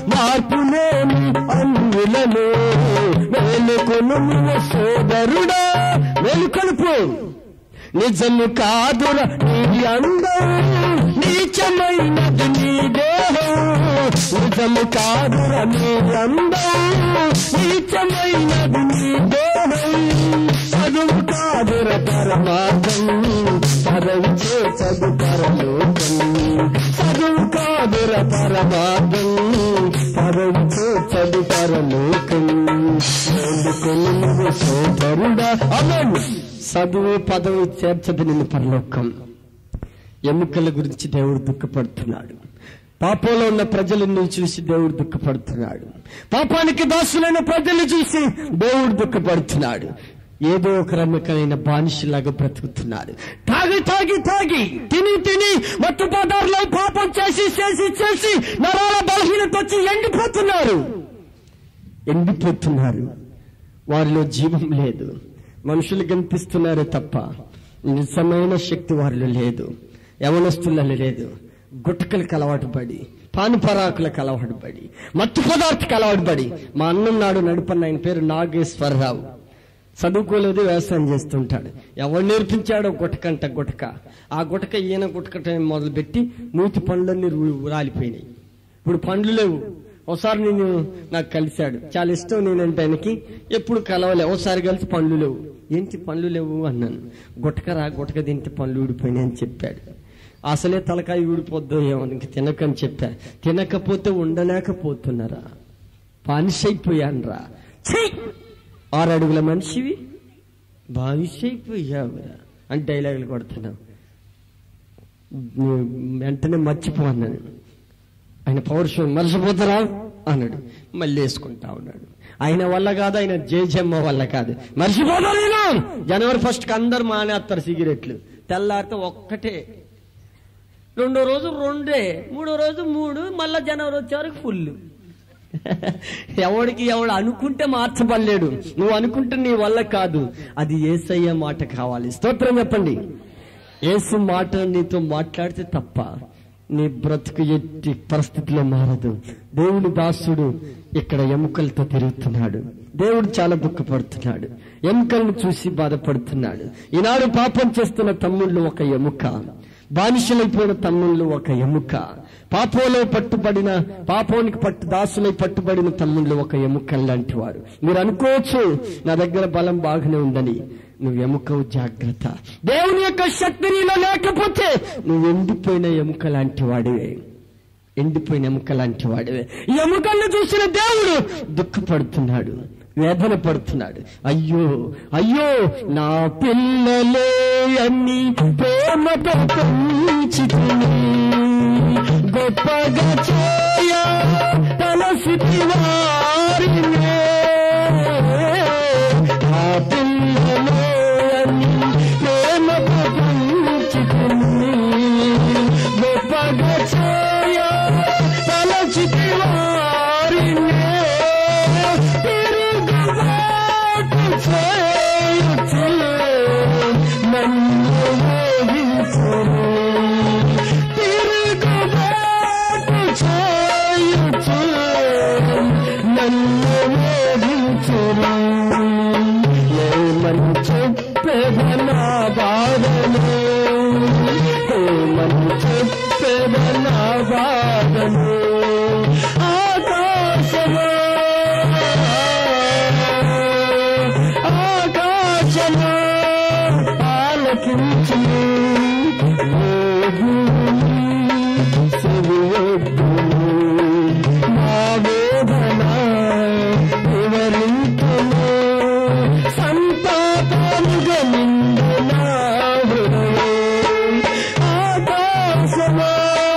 మార్పులేని అన్యులలో మేలుకొను సోదరుడా మేలుకొలుపు నిజము కాదుర నీ అందం నీచమైనది నీ దేహం నిజము కాదుర నీ అందం నీచమైనది నీ దేహం చదువు కాదుర పరమార్థం పదవి చేసదు పరలోకం చదువు కాదుర పరమార్థం పదవి చేసదు పరలోకం మేలుకొని నువ్వు సోదరుడా అమన్ చదువు పదవి చేర్చదు నిన్ను పరలోకం ఎముకల గురించి దేవుడు దుఃఖపడుతున్నాడు పాపంలో ఉన్న ప్రజలను చూసి దేవుడు దుఃఖపడుతున్నాడు పాపానికి దాసులైన ప్రజల్ని చూసి దేవుడు దుఃఖపడుతున్నాడు ఏదో ఒక రమ్మకమైన బానిసలాగా బ్రతుకుతున్నారు తాగి తాగి తాగి తిని తిని మత్తు పదార్థాలు పాపం చేసి చేసి చేసి నరాల బలహీనత వచ్చి ఎండిపోతున్నారు ఎండిపోతున్నారు వారిలో జీవం లేదు మనుషులు కనిపిస్తున్నారు తప్ప నిజమైన శక్తి వారిలో లేదు యవనస్తులలో లేదు గుట్టకలకు అలవాటు పడి పానుపరాకులకు అలవాటు పడి మత్తు పదార్థకు అలవాటు పడి మా అన్నం నాడు నడుపన్న ఆయన పేరు నాగేశ్వరరావు చదువుకోలేదు వ్యవసాయం చేస్తుంటాడు ఎవరు నేర్పించాడో గుటకంట గుటక ఆ గుటక ఈయన గుటకటం మొదలుపెట్టి నూతి పండ్లన్నీ రు- రాలిపోయినాయి ఇప్పుడు పండ్లు లేవు ఒకసారి నేను నాకు కలిశాడు చాలా ఇష్టం నేనంటే ఆయనకి ఎప్పుడు కలవలే ఒకసారి కలిసి పండ్లు లేవు ఏంటి పండ్లు లేవు అన్నాను గుటకరా గుటక తింటే పండ్లు ఊడిపోయినాయి అని చెప్పాడు అసలే తలకాయ ఊడిపోద్దో ఏమో ఇంక తినకని చెప్పా తినకపోతే ఉండలేకపోతున్నారా పానిసైపోయాన్రా ఛీ! ఆరు అడుగుల మనిషివి బానిసైపోయావురా అని డైలాగులు కొడుతున్నావు వెంటనే మర్చిపో అన్నాను ఆయన పౌరుషం మర్చిపోతారా అన్నాడు మళ్ళీ వేసుకుంటా ఉన్నాడు ఆయన వల్ల కాదు ఆయన జేజమ్మ వల్ల కాదు మర్చిపోతా నేను జనవరి ఫస్ట్ కి అందరు మానేస్తారు సిగరెట్లు తెల్లారితే ఒక్కటే రెండో రోజు రెండే మూడో రోజు మూడు మళ్ళా జనవరి వచ్చే వరకు ఫుల్ ఎవడికి ఎవడు అనుకుంటే మార్చబడలేడు నువ్వు అనుకుంటే నీ వల్ల కాదు అది ఏసయ్య మాట కావాలి స్తోత్రం చెప్పండి ఏసు మాట నీతో మాట్లాడితే తప్ప నీ బ్రతుకు ఎట్టి పరిస్థితిలో మారదు దేవుని దాసుడు ఇక్కడ ఎముకలతో తిరుగుతున్నాడు దేవుడు చాలా దుఃఖపడుతున్నాడు ఎముకలను చూసి బాధపడుతున్నాడు ఈనాడు పాపం చేస్తున్న తమ్ముళ్ళు ఒక ఎముక బానిసలైపోయిన తమ్ముళ్ళు ఒక ఎముక పాపంలో పట్టుబడిన పాపానికి పట్టు దాసులై పట్టుబడిన తమ్ముళ్ళు ఒక ఎముక లాంటి వారు మీరు అనుకోవచ్చు నా దగ్గర బలం బాగానే ఉందని నువ్వు ఎముకవు జాగ్రత్త దేవుని యొక్క శక్తి నీలో లేకపోతే నువ్వు ఎండిపోయిన ఎముక లాంటి వాడివే ఎండిపోయిన ఎముక లాంటి వాడివే ఈ ఎముకలను చూసిన దేవుడు దుఃఖపడుతున్నాడు వేదన పడుతున్నాడు అయ్యో అయ్యో నా పిల్లలే అన్ని ప్రేమతో పెంచితిని గొప్పగా చేయ తలసిటి వారినే నా పిల్లలే అన్ని ప్రేమతో పెంచితిని గొప్పగా చేయ తలసిటి వారినే తిరుగుబాటు చేయుచు నన్ను మోహించును. తిరుగుబాటు చేయుచు నన్ను మోహించును. ఏమని చెప్పేదనా బాధను ఏమని చెప్పేదనా బాధను ఆకాశమా ఆకాశమా ఆలకించు నా వేదన వివరించును సంతాపముగా నిండు నా హృదయం ఆకాశమా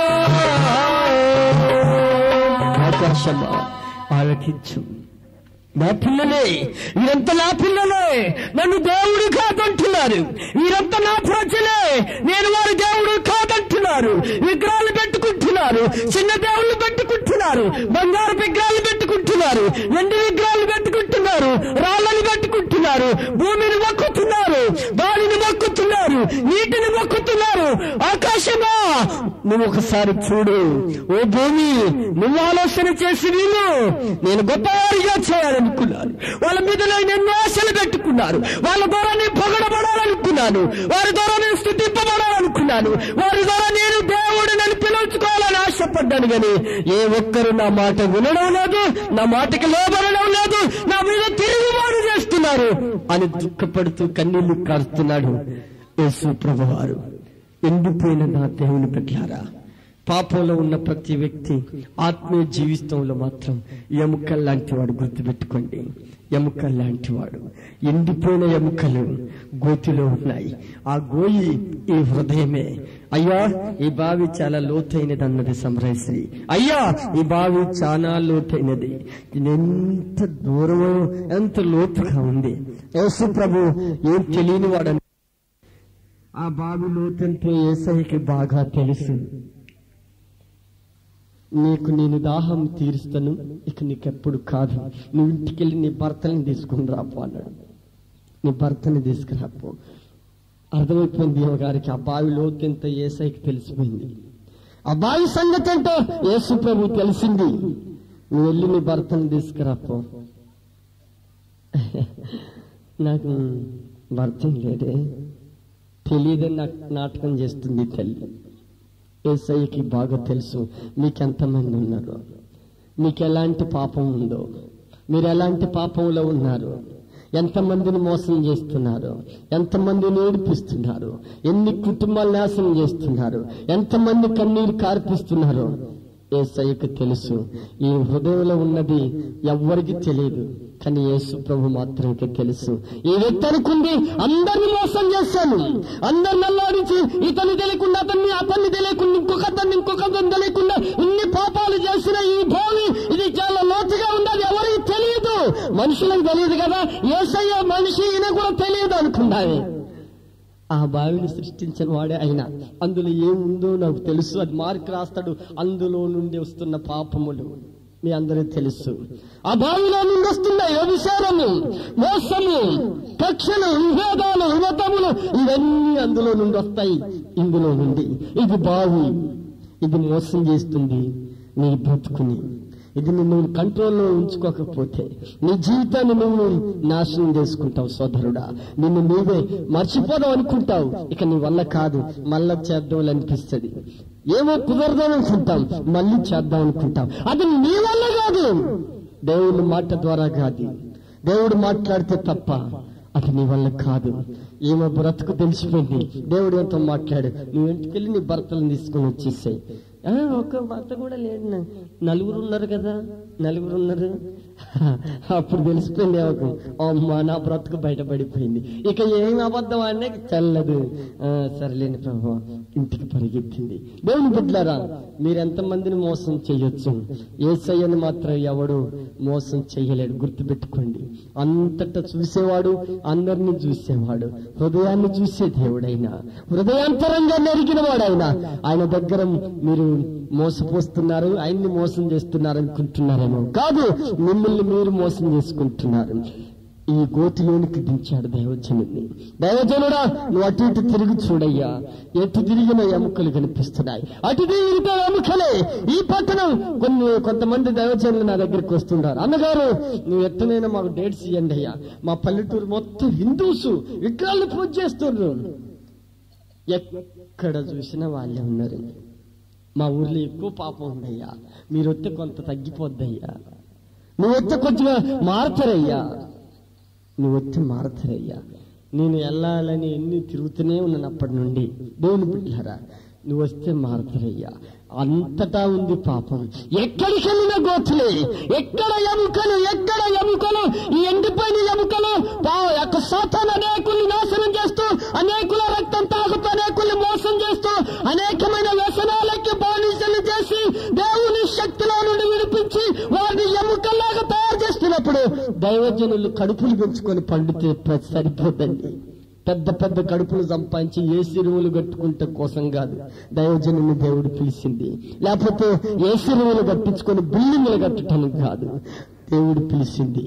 ఆకాశమా ఆలకించు నా పిల్లలే వీరంతా నా పిల్లలే నన్ను దేవుడు కాదంటున్నారు వీరంతా నా ప్రజలే నేను వారి దేవుడు కాదంటున్నారు విగ్రహాలు పెట్టుకుంటున్నారు చిన్న దేవుళ్ళు పెట్టుకుంటున్నారు బంగారు విగ్రహాలు పెట్టుకుంటున్నారు వెండి విగ్రహాలు పెట్టుకుంటున్నారు రాళ్ళని పెట్టుకుంటున్నారు భూమిని మొక్కుతున్నారు గాలిని మొక్కుతున్నారు నీటిని మొక్కుతున్నారు ఆకాశమా నువ్వు ఒకసారి చూడు ఓ భూమి నువ్వు ఆలోచన చేసి వీళ్ళు నేను గొప్పవారిగా చేయాలనుకున్నాను వాళ్ళ మీద నేను ఎన్నో ఆశలు పెట్టుకున్నాను వాళ్ళ ద్వారా నేను పొగడబడాలనుకున్నాను వారి ద్వారా నేను స్థుతింపబడాలనుకున్నాను వారి ద్వారా నేను దేవుడు నన్ను పిలుచుకోవాలని ఆశపడ్డాను కానీ ఏ ఒక్కరు నా మాట వినడం లేదు నా మాటకి లోబడడం లేదు నా మీద తిరుగుబాటు చేస్తున్నారు అని దుఃఖపడుతూ కన్నీళ్లు కారుస్తున్నాడు యేసు ప్రభువారు ఎండిపోయిన నా దేవుని బిడ్డారా పాపంలో ఉన్న ప్రతి వ్యక్తి ఆత్మీయ జీవితంలో మాత్రం ఎముకల్ లాంటి వాడు గుర్తుపెట్టుకోండి ఎముకల్ లాంటి వాడు ఎండిపోయిన ఎముకలు గోతిలో ఉన్నాయి ఆ గోయి ఈ హృదయమే అయ్యా ఈ బావి చాలా లోతైనది అన్నది సమరేశ్వరి అయ్యా ఈ బావి చాలా లోతైనది ఇది ఎంత దూరమో ఎంత లోతుగా ఉంది యేసు ప్రభు ఏం తెలియని వాడు ఆ బావి లోతంతో ఏసైకి బాగా తెలుసు నీకు నేను దాహం తీరుస్తాను ఇక నీకెప్పుడు కాదు నువ్వు ఇంటికెళ్ళి నీ భర్తని తీసుకుని రాపో అన్నాడు నీ భర్తని తీసుకురాపో అర్థమైపోయింది ఈమె గారికి ఆ బావి లోతెంత ఏసైకి తెలిసిపోయింది ఆ బావి సంగతి ఏంటో యేసు ప్రభు తెలిసింది నువ్వు వెళ్ళి నీ భర్తని తీసుకురాపో నాకు భర్త లేదే తెలియదని నాకు నాటకం చేస్తుంది తల్లి ఏసయ్యకి బాగా తెలుసు మీకెంతమంది ఉన్నారు మీకు ఎలాంటి పాపం ఉందో మీరు ఎలాంటి పాపంలో ఉన్నారు ఎంతమందిని మోసం చేస్తున్నారు ఎంతమందిని ఏడిపిస్తున్నారు ఎన్ని కుటుంబాలు నాశనం చేస్తున్నారు ఎంతమంది కన్నీరు కార్పిస్తున్నారు ఏసయ్యకు తెలుసు ఈ హృదయంలో ఉన్నది ఎవ్వరికి తెలియదు కానీ యేసు ప్రభు మాత్రమే తెలుసు ఈ వ్యక్తి అనుకుంది అందరిని మోసం చేశాను అందరిని అల్లాడించి ఇతన్ని తెలియకుండా అతన్ని అతన్ని తెలియకుండా ఇంకొక అతన్ని ఇంకొక అతన్ని తెలియకుండా ఇన్ని పాపాలు చేసిన ఈ భూమి ఇది చాలా లోతుగా ఉంది అది ఎవరికి తెలియదు మనుషులకు తెలియదు కదా ఏసయ్య మనిషి ఈయన కూడా తెలియదు అనుకున్నాను ఆ బావిని సృష్టించిన వాడే అయినా అందులో ఏముందో నాకు తెలుసు అది మార్క్ రాస్తాడు అందులో నుండి వస్తున్న పాపములు మీ అందరికీ తెలుసు ఆ బావిలో నుండి వస్తున్న వ్యభిచారము మోసము కక్షలు విభేదాలు విమతములు ఇవన్నీ అందులో నుండి వస్తాయి ఇందులో నుండి ఇది బావి ఇది మోసం చేస్తుంది నీ బ్రతుకుని ఇది నిన్ను కంట్రోల్లో ఉంచుకోకపోతే నీ జీవితాన్ని నువ్వు నాశనం చేసుకుంటావు సోదరుడా నిన్ను నువ్వే మర్చిపోదాం అనుకుంటావు ఇక నీ వల్ల కాదు మళ్ళా చేద్దాం అనిపిస్తుంది ఏమో కుదరదాం అనుకుంటాం మళ్ళీ చేద్దాం అనుకుంటాం అది నీ వల్ల కాదు దేవుని మాట ద్వారా కాదు దేవుడు మాట్లాడితే తప్ప అది నీ వల్ల కాదు ఏమో బ్రతుకు తెలిసిపోయింది దేవుడు ఎంతో మాట్లాడు నువ్వు ఇంటికెళ్ళి నీ భర్తలను తీసుకొని వచ్చేసాయి ఒక భర్త కూడా లేడు నా- నలుగురు ఉన్నారు కదా నలుగురు ఉన్నారు అప్పుడు తెలిసిపోయింది ఆమెకు అమ్మా నా బ్రతుకు బయటపడిపోయింది ఇక ఏం అబద్ధం అనే చల్లదు ఆ, సరేలేని ప్రభు ఇంటికి పరిగెత్తింది దేవుని బిడ్డలారా మీరెంత మందిని మోసం చేయొచ్చు ఏసయ్యని మాత్రం ఎవడు మోసం చేయలేడు గుర్తుపెట్టుకోండి అంతటా చూసేవాడు అందరినీ చూసేవాడు హృదయాన్ని చూసే దేవుడైనా హృదయాంతరంగా నెరిగిన వాడైనా ఆయన దగ్గర మీరు మోసపోస్తున్నారు ఆయన్ని మోసం చేస్తున్నారు అనుకుంటున్నారేమో కాదు మిమ్మల్ని మీరు మోసం చేసుకుంటున్నారు ఈ గోతిలోనికి దించాడు దైవజనుడిని దైవజనుడా నువ్వు అటు ఇటు తిరిగి చూడయ్యా ఎటు తిరిగిన ఎముకలు కనిపిస్తున్నాయి అటు తిరిగితే ఎముకలే ఈ పట్టణం కొన్ని కొంతమంది దైవజనులు నా దగ్గరికి వస్తుంటారు అన్నగారు నువ్వు ఎట్టనైనా మాకు డేట్స్ ఇవ్వండి అయ్యా మా పల్లెటూరు మొత్తం హిందూస్ విగ్రహాలు పూజ చేస్తున్నారు ఎక్కడ చూసినా వాళ్ళే ఉన్నారు మా ఊర్లో ఎక్కువ పాపం ఉందయ్యా మీరు వస్తే కొంత తగ్గిపోద్దయ్యా నువ్వు వస్తే కొంచెం మారుతారయ్యా నువ్వు వచ్చి మారుతారయ్యా నేను వెళ్ళాలని ఎన్ని తిరుగుతూనే ఉన్నాను అప్పటి నుండి దేవుని బిడ్డారా నువ్వు వస్తే మారుతారయ్యా అంతటా ఉంది పాపం ఎక్కడికి వెళ్ళిన గోతులే ఎక్కడ ఎముకలు ఎక్కడ ఎముకలు ఈ ఎండిపోయిన ఎముకలు పా- యొక్క సాతాన్ అనేకుల్ని నాశనం చేస్తూ అనేకుల రక్తం తాగుతూ అనేకుల్ని మోసం చేస్తూ అనేకమైన వ్యసనాలకి బానిసలు చేసి దేవుని శక్తిలో నుండి విడిపించి వారిని ఎముకల్లాగా తయారు చేస్తున్నప్పుడు దైవజనులు కడుపులు పెంచుకొని పండితే ప్ర- సరిపోదండి పెద్ద పెద్ద కడుపులు సంపాదించి ఏ సిరువులు కట్టుకుంటే కోసం కాదు దైవజనుని దేవుడు పిలిచింది లేకపోతే ఏ సిరువులు కట్టించుకొని బిల్డింగ్లు కట్టడానికి కాదు దేవుడు పిలిచింది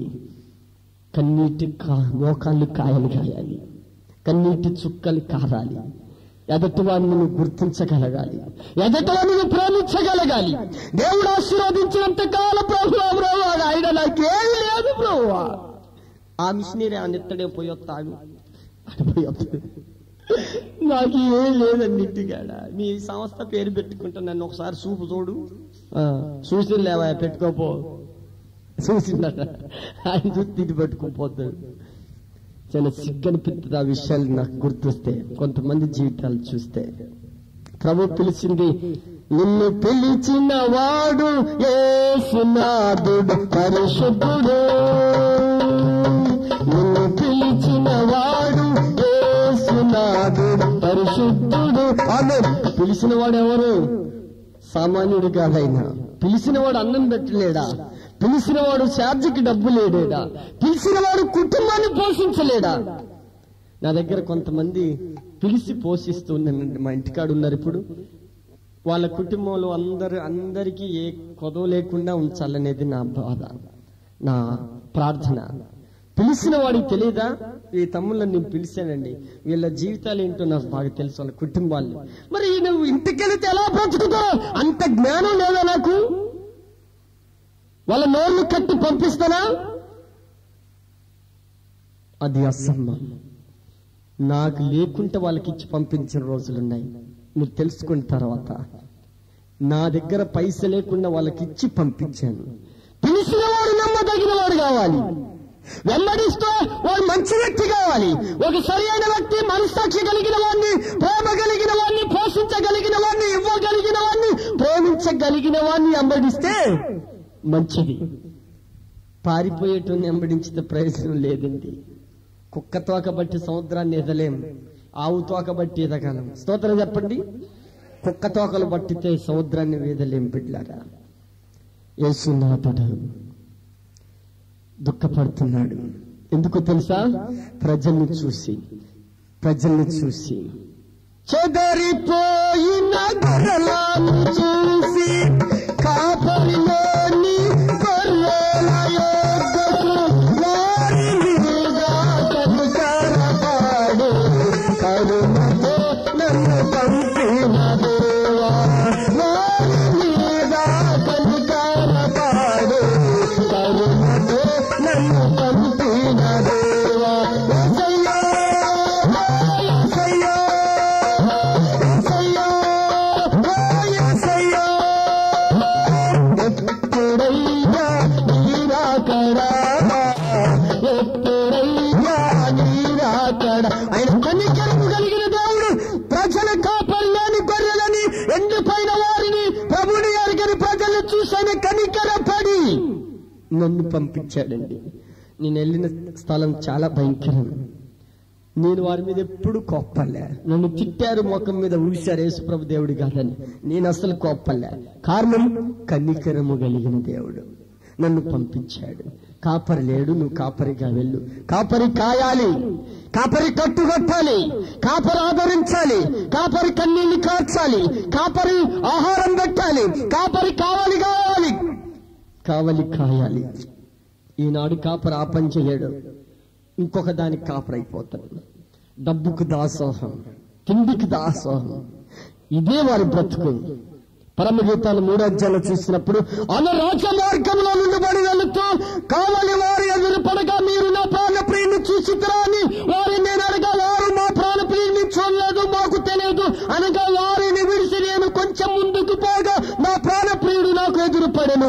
కన్నీటి కా మోకాళ్ళు కాయలు కాయాలి కన్నీటి చుక్కలు కారాలి ఎదటివాడిని నువ్వు గుర్తించగలగాలి ఎదటివాడిని నువ్వు ప్రేమించగలగాలి దేవుడు ఆశీర్వదించినంత కాలం ప్రభు ప్రభు ఆయన నాకేమీ లేదు ప్రభు ఆ మిషనరీ ఆ నెత్తడే పోయొత్తాడు పోయొత్తాడు నాకు ఏం లేదండి ఇంటికాడ మీ సంస్థ పేరు పెట్టుకుంటా నన్ను ఒకసారి చూపు చూడు చూసి లేవా పెట్టుకోపో చూసిందట ఆయన చూసి ఇది పెట్టుకోపోతాడు చాలా సిగ్గనిపిస్తుంది ఆ విషయాలు నాకు గుర్తొస్తే కొంతమంది జీవితాలు చూస్తే ప్రభు పిలిచింది నిన్ను పిలిచిన వాడు ఏసునాథుడు పరిశుద్ధుడు నిన్ను పిలిచిన వాడు ఏసునాథుడు పరిశుద్ధుడు అను పిలిచిన వాడు ఎవరు సామాన్యుడు కాదైనా పిలిచిన వాడు అన్నం పెట్టలేడా పిలిచిన వాడు ఛార్జీకి డబ్బు లేడేడా పిలిచిన వాడు కుటుంబాన్ని పోషించలేడా నా దగ్గర కొంతమంది పిలిచి పోషిస్తున్నానండి మా ఇంటికాడు ఉన్నారు ఇప్పుడు వాళ్ళ కుటుంబంలో అందరు అందరికీ ఏ కొదవ లేకుండా ఉంచాలనేది నా బాధ నా ప్రార్థన పిలిచిన వాడికి తెలియదా ఈ తమ్ముళ్ళని నేను పిలిచానండి వీళ్ళ జీవితాలు ఏంటో నాకు బాగా తెలుసు వాళ్ళ కుటుంబాలు మరి నువ్వు ఇంటికెళ్తే ఎలా బ్రతుకుతావు అంత జ్ఞానం లేదా నాకు వాళ్ళ నోర్లు కట్టి పంపిస్తానా అది అసమ్మం నాకు లేకుంటే వాళ్ళకి ఇచ్చి పంపించిన రోజులున్నాయి మీరు తెలుసుకున్న తర్వాత నా దగ్గర పైస లేకుండా వాళ్ళకి ఇచ్చి పంపించాను పిలిచిన వాడు నమ్మదగిన వాడు కావాలి వెంబడిస్తూ వాడు మంచి వ్యక్తి కావాలి ఒక సరైన వ్యక్తి మనస్సాక్షి కలిగిన వాడిని ప్రేమ కలిగిన వాడిని పోషించగలిగిన వాడిని ఇవ్వగలిగిన వాడిని ప్రేమించగలిగిన వాడిని వెంబడిస్తే మంచిది పారిపోయేటోని వెంబడించిన ప్రయోజనం లేదండి కుక్క తోక బట్టి సముద్రాన్ని ఎదలేం ఆవు తోక బట్టి ఎదగలం స్తోత్రం చెప్పండి కుక్క తోకలు పట్టితే సముద్రాన్ని వేదలేం బిడ్లారా యేసునాథుడు దుఃఖపడుతున్నాడు ఎందుకు తెలుసా ప్రజల్ని చూసి ప్రజల్ని చూసి చెదరిపోయిన గొర్రెలను చూసి కాపరిలోని గొర్రెల యొద్దకు వారి మీద కనుకరపాడు కరుణతో నన్ను పంపిన దేవా వారి మీద కనుకరపాడు కరుణతో నన్ను పంపిన దేవా యేసయ్యా, యేసయ్యా, యేసయ్యా, యేసయ్యా. ఎప్పుడయ్యా నీరాకడా ఎప్పుడయ్యా నీరాకడా ఆయన కనికరము కలిగిన దేవుడు ప్రజల కాపల్లేని గొర్రెలని ఎండిపోయిన వారిని ప్రభుని ఎరగని ప్రజలు చూసని కనికరపడి నన్ను పంపించాడండి నేను వెళ్ళిన స్థలం చాలా భయంకరం నేను వారి మీద ఎప్పుడు కోప్పలే నన్ను తిట్టారు ముఖం మీద ఊశారు యేసుప్రభు దేవుడు కాదని నేను అసలు కోప్పలే కారణం కనికరము కలిగిన దేవుడు నన్ను పంపించాడు కాపరి లేడు నువ్వు కాపరిగా వెళ్ళు కాపరి కాయాలి కాపరి కట్టుకట్టాలి కాపరి ఆదరించాలి కాపరి కన్నీళ్లు కార్చాలి కాపరి ఆహారం పెట్టాలి కాపరి కావాలి కావాలి కావలి కాయాలి ఈనాడు కాపరి ఆ పని చేయడు ఇంకొక దానికి కాపరైపోతాడు డబ్బుకు దాసోహం తిండికి దాసోహం ఇదే వారి బ్రతుకు పరమగీతాలు మూడో అధ్యాయంలో చూసినప్పుడు అన రాజ మార్గంలో నుండి వెళుతూ కావలి వారి ఎదురు పడగా మీరు నా ప్రాణ ప్రియుని చూసిరా అని వారిని నేను అడగా వారు మా ప్రాణ ప్రియుని చూడలేదు మాకు తెలియదు అనగా వారిని విడిసి నేను కొంచెం ముందుకు పోగా నా ప్రాణ ప్రియుడు నాకు ఎదురు పడెను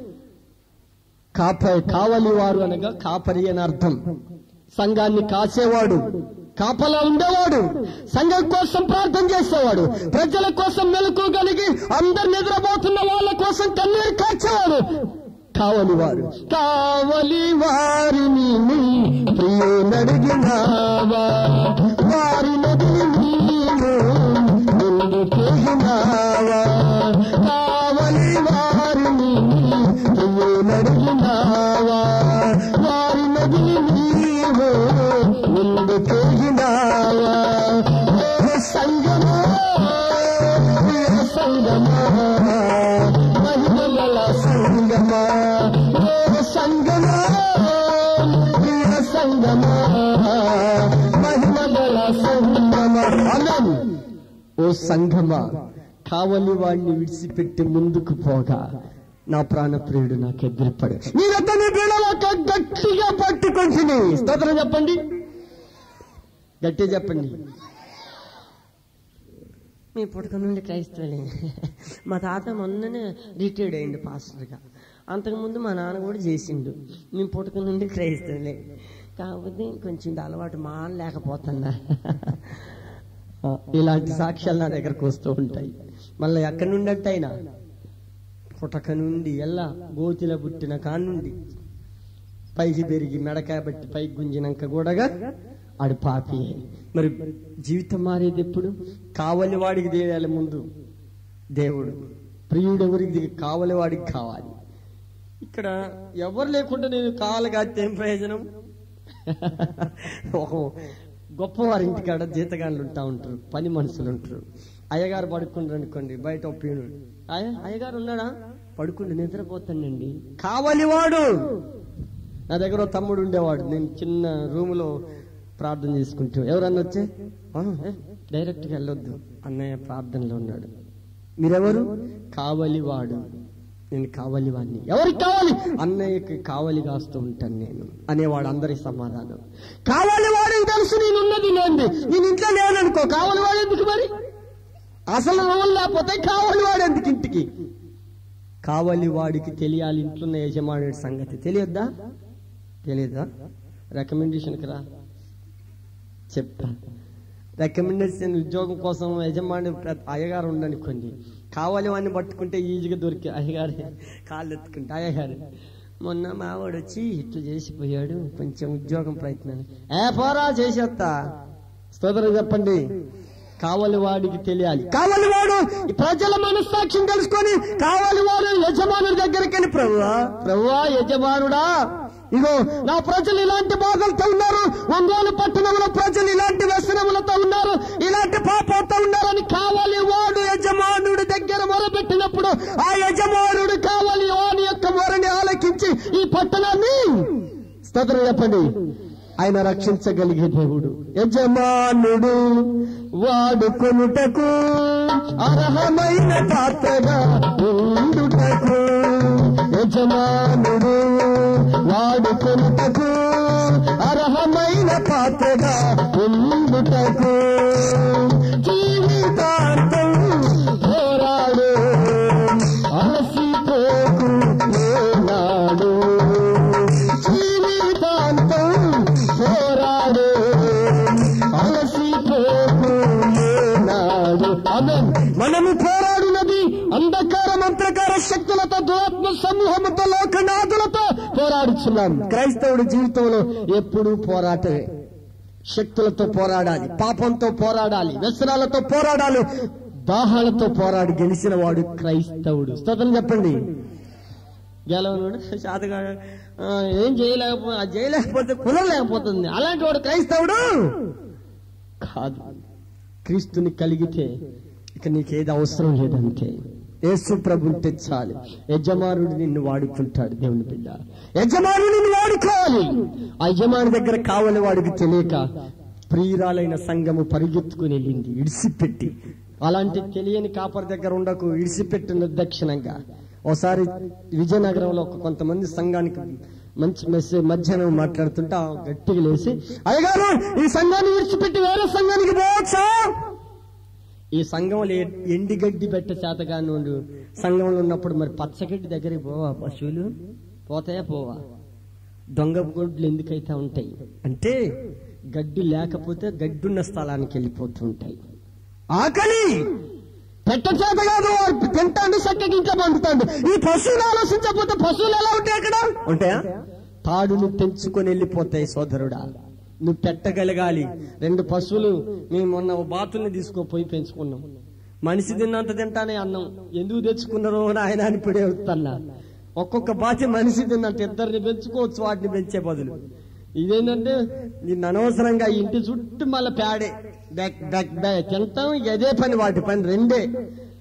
కాప కావలి వారు అనగా కాపరి అని అర్థం సంఘాన్ని కాసేవాడు కాపలా ఉండేవాడు సంఘం కోసం ప్రార్థన చేసేవాడు ప్రజల కోసం మెలకు కలిగి అందరు నిద్రపోతున్న వాళ్ళ కోసం కన్నీరు కాచేవాడు కావలి వారు కావలి వారిని నీ ప్రియునడిగినావా వారి నదిని నీవు ముందుకేగినావా కావలి వారిని నీ ప్రియునడిగినావా వారి నదిని నీవు ముందుకేగినావా ఏ సంగమా ఏ సంగమా మహిమల సంగమా ఏ సంగమా ప్రియ సంగమా మహిమల సంగమా అన్నాను ఓ సంఘమా కావలి వాడిని విడిచిపెట్టి ముందుకు పోగా నా ప్రాణప్రియుడు నాకు ఎదురుపడు నేను అతని బిడలక గట్టిగా పట్టుకుంటుంది స్తోత్రం చెప్పండి గట్టిగా చెప్పండి మీ పుట్టుక నుండి క్రైస్తవులే మా తాత మొన్ననే రిటైర్డ్ అయ్యిండు పాస్టర్గా అంతకుముందు మా నాన్న కూడా చేసిండు మీ పుట్టుక నుండి క్రైస్తవులే కాకపోతే కొంచెం ఇది అలవాటు మానలేకపోతున్నా ఆ, ఇలాంటి సాక్ష్యాలు నా దగ్గరకు వస్తూ ఉంటాయి మళ్ళీ ఎక్కడి నుండి అంటే అయినా పుట్టక నుండి ఎలా గోతిల పుట్టిన కానుండి పైకి పెరిగి మెడకాయ బట్టి పైకి గుంజినాక కూడాగా ఆడు పాపి మరి జీవితం మారేది ఎప్పుడు కావలి వాడికి తెలియాలి ముందు దేవుడు ప్రియుడు ఎవరికి దిగి కావలి వాడికి కావాలి ఇక్కడ ఎవరు లేకుండా నేను కావాలి కాస్తే ఏం ప్రయోజనం ఒక గొప్పవారి ఇంటికాడ జీతగాళ్ళు ఉంటా ఉంటారు పని మనుషులు ఉంటారు అయ్యగారు పడుకుంటారు అనుకోండి బయట ఒప్పిడు అయ్య అయ్యగారు ఉన్నాడా పడుకుంటూ నిద్రపోతానండి కావాలి వాడు నా దగ్గర ఓ తమ్ముడు ఉండేవాడు నేను చిన్న రూమ్ లో ప్రార్థన చేసుకుంటూ ఎవరన్నా వచ్చే డైరెక్ట్ గా వెళ్ళొద్దు అన్నయ్య ప్రార్థనలో ఉన్నాడు మీరెవరు కావలి వాడు నేను కావలి వాడిని ఎవరికి కావాలి అన్నయ్యకి కావలి కాస్తూ ఉంటాను నేను అనేవాడు అందరి సమాధానం కావాలి వాడిని తెలుసు నేను ఉన్నది లేండి నేను ఇంట్లో లేననుకో కావలి వాడు ఎందుకు మరి అసలు రోజు లేకపోతే కావలి వాడు ఎందుకు ఇంటికి కావలి వాడికి తెలియాలి ఇంట్లో ఉన్న యజమానుడి సంగతి తెలియద్దా తెలియదా రికమెండేషన్కి రా చెప్తా రికమెండేషన్ ఉద్యోగం కోసం యజమాని ప్ర- అయ్యగారు ఉండనుకోండి కావాలి వాడిని పట్టుకుంటే ఈజీగా దొరికి అయ్యగారు కాళ్ళు ఎత్తుకుంటే అయ్యగారు మొన్న మావాడు వచ్చి ఇట్లా చేసిపోయాడు కొంచెం ఉద్యోగం ప్రయత్నం ఏ పోరా చేసేస్తా స్తోత్రం చెప్పండి కావలి వాడికి తెలియాలి కావలి వాడు ఈ ప్రజల మనస్సాక్ష్యం తెలుసుకొని కావలి వాడు యజమానుడి దగ్గరికి వెళ్ళి ప్రభువా ప్రభువా యజమానుడా ఇగో నా ప్రజలు ఇలాంటి బాధలతో ఉన్నారు ఒంగోలు పట్టణంలో ప్రజలు ఇలాంటి వ్యసనములతో ఉన్నారు ఇలాంటి పాపంతో ఉన్నారని కావాలి వాడు యజమానుడి దగ్గర మొరపెట్టినప్పుడు ఆ యజమానుడు కావాలి వాని యొక్క మొరని ఆలకించి ఈ పట్టణాన్ని స్తోత్రం చెప్పండి ఆయన రక్షించగలిగే దేవుడు యజమానుడు వాడుకొనుటకు అర్హమైన పాత్రగా ఉండుటకు యజమానుడు వాడుకొనుటకు అర్హమైన పాత్రగా ఉండుటకు జీవితాంతం పోరాడు అలసిపోకు ఏనాడు జీవితాంతం పోరాడు అలసిపోకు ఏనాడు ఆమేన్. మనము పోరాడినది అంధకార మంత్రకార శక్తులతో దురాత్మ సమూహముతో లోకనాథులతో పోరాడుచున్నాం క్రైస్తవుడి జీవితంలో ఎప్పుడూ పోరాటమే శక్తులతో పోరాడాలి పాపంతో పోరాడాలి వ్యసనాలతో పోరాడాలి దాహాలతో పోరాడి గెలిచిన వాడు క్రైస్తవుడు స్తోత్రం చెప్పండి గెలవనుడు శాతగా ఆ, ఏం చేయలేకపో ఆ చేయలేకపోతే కుదరలేకపోతుంది అలాంటి వాడు క్రైస్తవుడు కాదు క్రీస్తుని కలిగితే ఇక నీకేది అవసరం లేదంటే యేసు ప్రభు చాలు యజమానుడు నిన్ను వాడుకుంటాడు దేవుని బిడ్డ యజమానుడు నిన్ను వాడుకోవాలి ఆ యజమాని దగ్గర కావాలి వాడికి తెలియక ప్రియురాలైన సంఘము పరిగెత్తుకుని వెళ్ళింది ఇడిసిపెట్టి అలాంటి తెలియని కాపరి దగ్గర ఉండకు ఇడిసిపెట్టి నిర్దక్షిణంగా ఒకసారి విజయనగరంలో ఒక కొంతమంది సంఘానికి మంచి మెసేజ్ మధ్యాహ్నం మాట్లాడుతుంటే ఆ గట్టిగా లేచి అయ్యగారు ఈ సంఘాన్ని విడిచిపెట్టి వేరే సంఘానికి పోవచ్చా ఈ సంఘంలో ఎ- ఎండి గడ్డి పెట్ట చేతగాను సంఘంలో ఉన్నప్పుడు మరి పచ్చగడ్డి దగ్గరికి పోవా పశువులు పోతాయా పోవా దొంగ గొడ్లు ఎందుకైతే ఉంటాయి అంటే గడ్డి లేకపోతే గడ్డున్న స్థలానికి వెళ్ళిపోతూ ఉంటాయి ఆకలి పెట్ట చేత కాదు వాడు తింటాడు చక్కగా ఇంకా పండుతాడు ఈ పశువులు ఆలోచించకపోతే పశువులు ఎలా ఉంటాయి అక్కడ ఉంటాయా తాడును తెంచుకొని వెళ్ళిపోతాయి సోదరుడా నువ్వు పెట్టగలగాలి రెండు పశువులు మేము మొన్న ఓ బాతుల్ని తీసుకోపోయి పెంచుకున్నాం మనిషి తిన్నంత తింటానే అన్నం ఎందుకు తెచ్చుకున్నారో ఆయన అని ఇప్పుడే వస్తున్నా ఒక్కొక్క బాతి మనిషి తిన్నంత ఇద్దరిని పెంచుకోవచ్చు వాటిని పెంచే బదులు ఇదేంటంటే నిన్ను అనవసరంగా ఈ ఇంటి చుట్టూ మళ్ళీ పేడే బ్యాక్ బ్యాక్ బ్యాక్ తింటాం ఇక అదే పని వాటి పని రెండే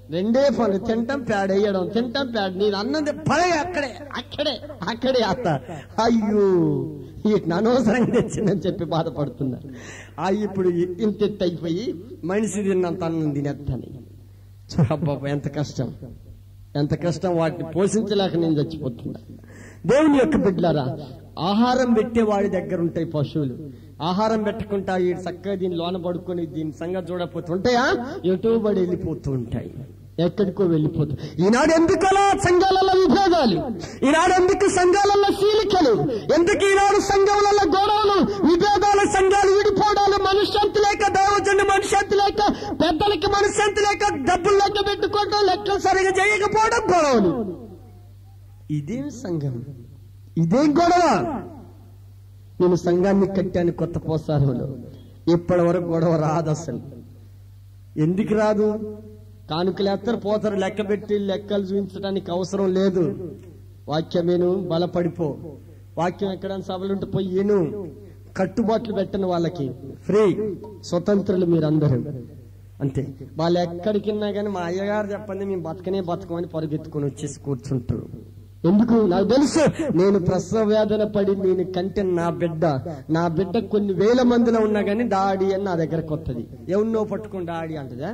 రెండే పనులు తింటాం ప్యాడ్ వేయడం తింటాం ప్యాడ్ నేను అన్నది పడే అక్కడే అక్కడే అక్కడే అత్త అయ్యో వీటిని అనవసరంగా తెచ్చిందని చెప్పి బాధపడుతున్నారు ఆ ఇప్పుడు ఇంత ఎత్తు అయిపోయి మనిషి తిన్నంత అన్నం తినేస్తాను అబ్బాబా ఎంత కష్టం ఎంత కష్టం వాటిని పోషించలేక నేను చచ్చిపోతున్నా దేవుని యొక్క బిడ్డలారా ఆహారం పెట్టే వాడి దగ్గర ఉంటాయి పశువులు ఆహారం పెట్టకుండా ఈ చక్కగా దీని లోన పడుకొని దీని సంగతి చూడకపోతే ఉంటాయా ఎటో పడి వెళ్ళిపోతూ ఉంటాయి ఎక్కడికో వెళ్ళిపోతూ ఈనాడు ఎందుకు అలా సంఘాలలో విభేదాలు ఈనాడు ఎందుకు సంఘాలలో సీలికలు ఎందుకు ఈనాడు సంఘాలలో గొడవలు విభేదాలు సంఘాలు విడిపోవడాలు మనశ్శాంతి లేక దైవజన్య మనశ్శాంతి లేక పెద్దలకి మనశ్శాంతి లేక డబ్బులు లెక్క పెట్టుకోవడం లెక్కలు సరిగా చేయకపోవడం గొడవలు ఇదేం సంఘం ఇదేం గొడవ నేను సంఘాన్ని కట్టాను కొత్త పోసారంలో ఇప్పటి వరకు గొడవ రాదు అసలు ఎందుకు రాదు కానుకలేస్తారు పోతారు లెక్క పెట్టి లెక్కలు చూపించడానికి అవసరం లేదు వాక్యమేను బలపడిపో వాక్యం ఎక్కడైనా సభలుంటే పోయి ఏను కట్టుబాట్లు పెట్టను వాళ్ళకి ఫ్రీ స్వతంత్రులు మీరందరూ అంతే వాళ్ళు ఎక్కడికిన్నా కానీ మా అయ్యగారు చెప్పండి మేము బతకనే బతకమని పరుగెత్తుకొని వచ్చేసి కూర్చుంటారు ఎందుకు నాకు తెలుసు నేను ప్రసవ వేదన పడి నేను కంటే నా బిడ్డ నా బిడ్డ కొన్ని వేల మందిలో ఉన్నా కానీ డాడీ అని నా దగ్గరకు వస్తుంది ఎవరినో పట్టుకుని డాడీ అంటదా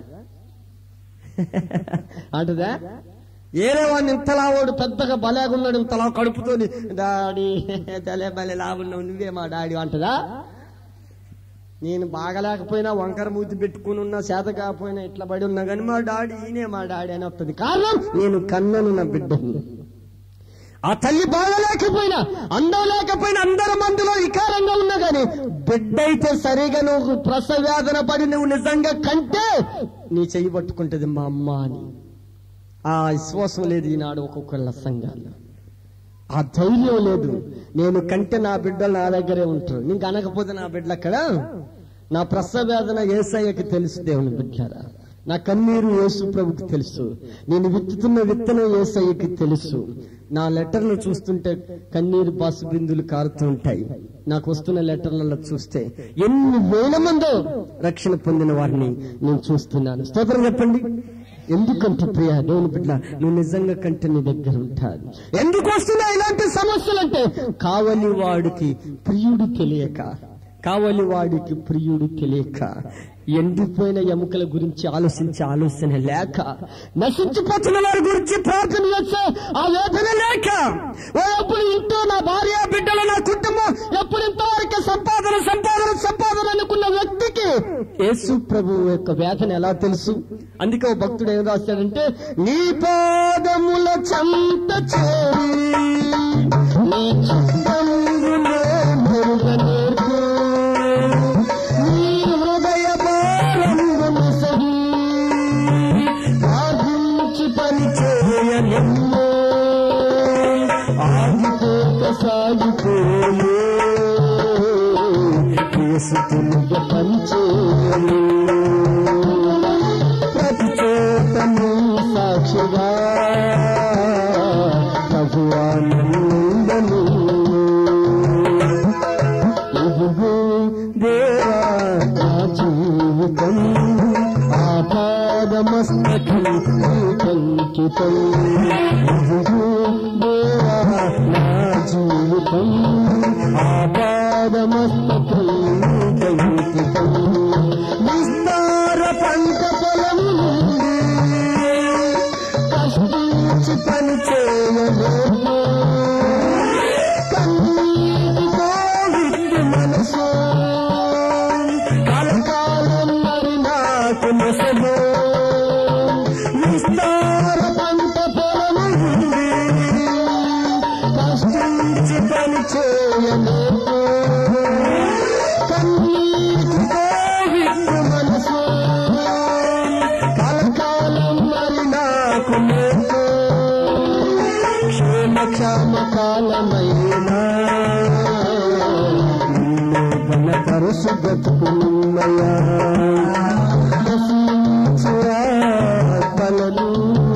అంటదా ఏరే వాడిని ఇంతలా వాడు పెద్దగా బలేగున్నాడు ఇంతలా కడుపుతోని డాడీ తలే బలే లాగున్నావు నువ్వే మా డాడీ అంటదా నేను బాగలేకపోయినా వంకర మూతి పెట్టుకుని ఉన్నా చేత కాకపోయినా ఇట్లా పడి ఉన్నా కానీ మా డాడీ ఈయనే మా డాడీ అని వస్తుంది కారణం నేను కన్నను నా బిడ్డని ఆ తల్లి బాగలేకపోయినా అందం లేకపోయినా అందరి మందిలో వికారంగా ఉన్నా గాని బిడ్డ అయితే సరిగా నువ్వు ప్రసవేదన పడి నువ్వు నిజంగా కంటే నీ చెయ్యి పట్టుకుంటది మా అమ్మ అని ఆ విశ్వాసం లేదు ఈనాడు ఒక్కొక్కళ్ళ సంఘాల్లో ఆ ధైర్యం లేదు నేను కంటే నా బిడ్డలు నా దగ్గరే ఉంటారు నీకు అనకపోతే నా బిడ్డలు అక్కడ నా ప్రసవేదన ఏసయ్యకి తెలుసు దేవుని బిడ్డారా నా కన్నీరు యేసు ప్రభుకి తెలుసు నేను విత్తుతున్న విత్తనం ఏసయ్యకి తెలుసు నా లెటర్లు చూస్తుంటే కన్నీరు బాసు బిందులు కారుతూ ఉంటాయి నాకు వస్తున్న లెటర్లలో చూస్తే ఎన్ని వేల మందో రక్షణ పొందిన వారిని నేను చూస్తున్నాను స్తోత్రం చెప్పండి ఎందుకంటే ప్రియ దేవుని బిడ్డ నువ్వు నిజంగా కంటే నీ దగ్గర ఉంటాడు ఎందుకు వస్తున్నాయి ఇలాంటి సమస్యలు అంటే కావలి వాడికి ప్రియుడు తెలియక కావలి వాడికి ప్రియుడు తెలియక ఎండిపోయిన ఎముకల గురించి ఆలోచించే ఆలోచన లేక నశించిపోతున్న వారి గురించి ప్రార్థన చేసే ఆ వేదన లేక ఓ ఎప్పుడు ఇంట్లో నా భార్య బిడ్డలు నా కుటుంబం ఎప్పుడు ఇంతవరకు సంపాదన సంపాదన సంపాదన అనుకున్న వ్యక్తికి యేసు ప్రభు యొక్క వేదన ఎలా తెలుసు అందుకే ఓ భక్తుడు ఏం రాశాడంటే నీ పాదముల చంత చేరి నీ చిత్తములో మెరుగనేర్పు నీ హృదయ భారమును సరి ఆగించి పని చేయనెమ్మో ఆగిపోక సాగిపోయే ప్రియసుతులుగా పనిచేయను ప్రతి చోట నీ సాక్షిగా ప్రభువానందను ఇదిగో దేవా నా జీవితం ఆపాదమస్తకం నీకంకితం ఇదిగో దేవా నా జీవితం ఆపాదమస్తకం నీకంకితం విస్తార పంట పొలం కష్టించి పని చేయలేదు కన్నీటితో విందు మనసు కలకాలం మరి నాకు నసలు విస్తార పంట పొలము ఉంది కష్టించి పని చేయలేదు కన్నీటితో విందు మనసు కలకాలం మరి నాకు లేదు క్షేమ క్షామ కాలమైనా నిన్ను బల తరసు బతుకున్నయా పలను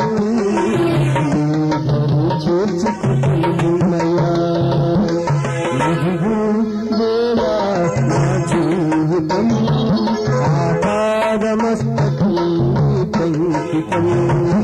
చేర్చుకున్నయా దేవా నా జీవితం ఆపాదమస్తకం కంకితం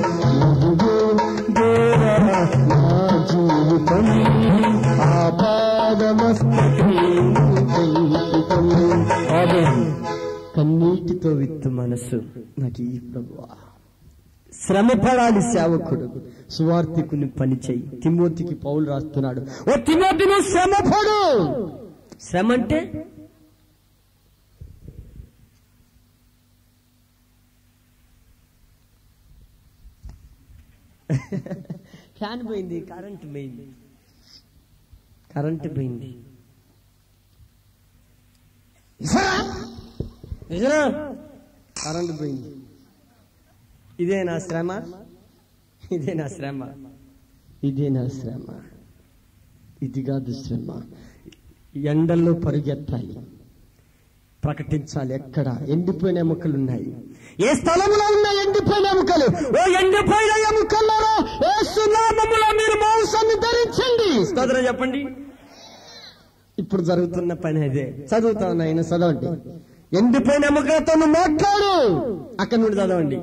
నీటితో విత్తు మనసు నాకు ఈ ప్రభువా శ్రమపడాలి సేవకుడు సువార్థికుని పని చేయి తిమోతికి పౌలు రాస్తున్నాడు ఓ తిమోతి నువ్వు శ్రమపడు శ్రమ అంటే ఫ్యాన్ పోయింది కరెంట్ పోయింది కరెంట్ పోయింది నిజనా కరెంట్ పోయింది ఇదే నా శ్రమ ఇదే నా శ్రమ ఇదే నా శ్రమ ఇది కాదు శ్రమ ఎండల్లో పరుగెత్తాలి ప్రకటించాలి ఎక్కడ ఎండిపోయిన ఎముకలు ఉన్నాయి ఏ స్థలంలో ఉన్న ఎండిపోయిన ఎముకలు ఓ ఎండిపోయిన ఎముకల్లో ఏ సునామములో మీరు మాంసాన్ని ధరించండి స్తోత్రం చెప్పండి ఇప్పుడు జరుగుతున్న పని అదే చదువుతా ఆయన చదవండి ఎండిపోయిన ఎముకలతో నువ్వు మాట్లాడు అక్కడి నుండి చదవండి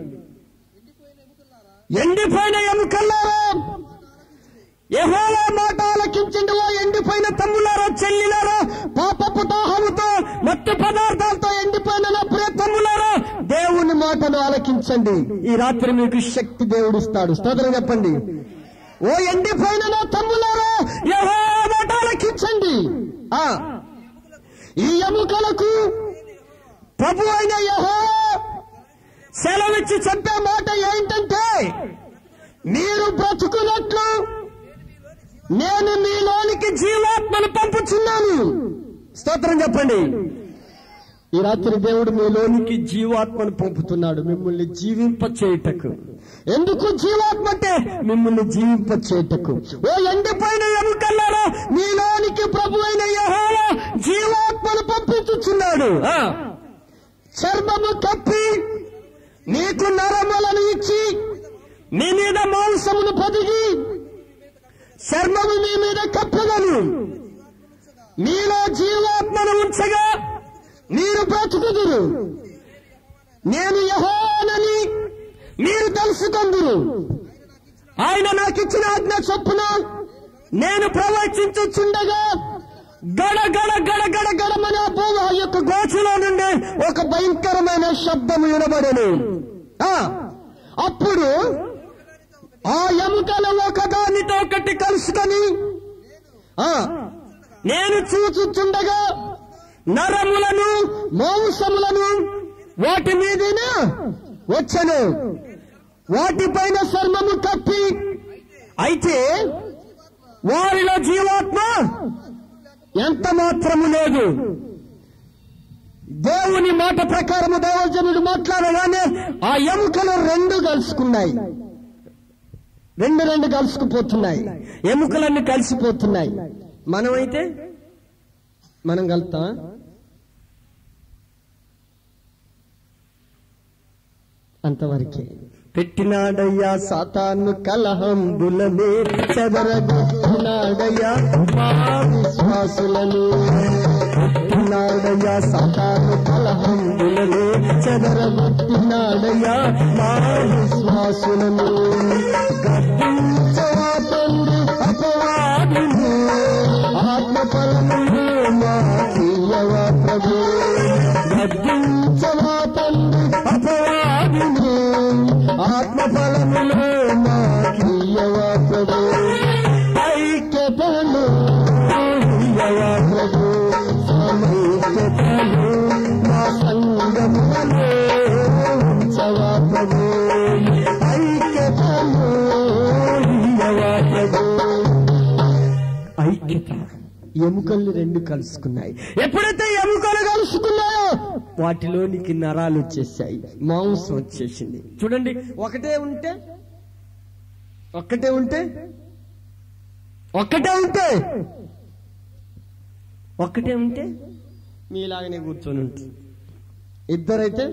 ఎండిపోయిన ఎముకల్లారా యెహోవా మాట ఆలకించండి ఓ ఎండిపోయిన తమ్ములారా చెల్లిలారా పాపపు దాహముతో మత్తు పదార్థాలతో ఎండిపోయిన నా ప్రియ తమ్ములారా దేవుని మాటను ఆలకించండి ఈ రాత్రి మీకు శక్తి దేవుడు ఇస్తాడు స్తోత్రం చెప్పండి ఓ ఎండిపోయిన నా తమ్ములారా యెహోవా మాట ఆలకించండి ఆ ఈ ఎముకలకు ప్రభు అయిన యెహోవా సెలవిచ్చి చెప్పే మాట ఏంటంటే మీరు బ్రతుకున్నట్లు నేను మీలోనికి జీవాత్మను పంపుచున్నాను స్తోత్రం చెప్పండి ఈ రాత్రి దేవుడు మీలోనికి జీవాత్మను పంపుతున్నాడు మిమ్మల్ని జీవింప చేయుటకు ఎందుకు జీవాత్మ అంటే మిమ్మల్ని జీవింప చేయుటకు ఓ ఎండిపోయిన ఎముకల్లారా మీలోనికి ప్రభు అయిన యెహోవా జీవాత్మను పంపించుచున్నాడు ఆ. చర్మము కప్పి నీకు నరములను ఇచ్చి నీ మీద మాంసమును పొదిగి చర్మము మీ మీద కప్పగను మీలో జీవాత్మను ఉంచగా మీరు బ్రతుకుదురు నేను యహోనని మీరు తెలుసుకుందురు ఆయన నాకు ఇచ్చిన ఆజ్ఞ చొప్పున నేను ప్రవచించుచుండగా గడ గడ గడ గడ గడమని ఆ భూమి ఆ యొక్క గోచలో నుండి ఒక భయంకరమైన శబ్దము వినబడను ఆ, అప్పుడు ఆ ఎముకలు ఒకదానితో ఒకటి కలుసుకొని ఆ, నేను చూచుచుండగా నరములను మాంసములను వాటి మీదన వచ్చను వాటిపైన చర్మము కప్పి అయితే వారిలో జీవాత్మ ఎంత మాత్రము లేదు దేవుని మాట ప్రకారము దేవజనుడు మాట్లాడగానే ఆ ఎముకలు రెండు కలుసుకున్నాయి రెండు రెండు కలుసుకుపోతున్నాయి ఎముకలన్నీ కలిసిపోతున్నాయి మనమైతే మనం కలుతామా అంతవరకే పెట్టినాడయ్యా సాతాను కలహంబులనే చెదరగొట్టినాడయ్యా మా విశ్వాసులను పెట్టినాడయ్యా సాతాను కలహంబులనే చెదరగొట్టినాడయ్యా మా విశ్వాసులను గద్దించవా తండ్రి అపవాదులు ఆత్మఫలములు మా తీయవా ప్రభు గద్దించవా తండ్రి అపవాదులు ఆత్మఫలములు మా తీయవా ప్రభు ఐక్యతను తీయవా ప్రభు సమైక్యతను మా సంగములలో ఉంచవా ప్రభు ఐక్యతను తీయవా ప్రభు ఐక్యత ఎముకలు రెండు కలుసుకున్నాయి ఎప్పుడైతే ఎముకలు కలుసుకున్నాయో వాటిలోనికి నరాలు వచ్చేసాయి మాంసం వచ్చేసింది చూడండి ఒకటే ఉంటే ఒక్కటే ఉంటే ఒక్కటే ఉంటే ఒక్కటే ఉంటే మీలాగనే కూర్చొని ఉంటుంది ఇద్దరైతే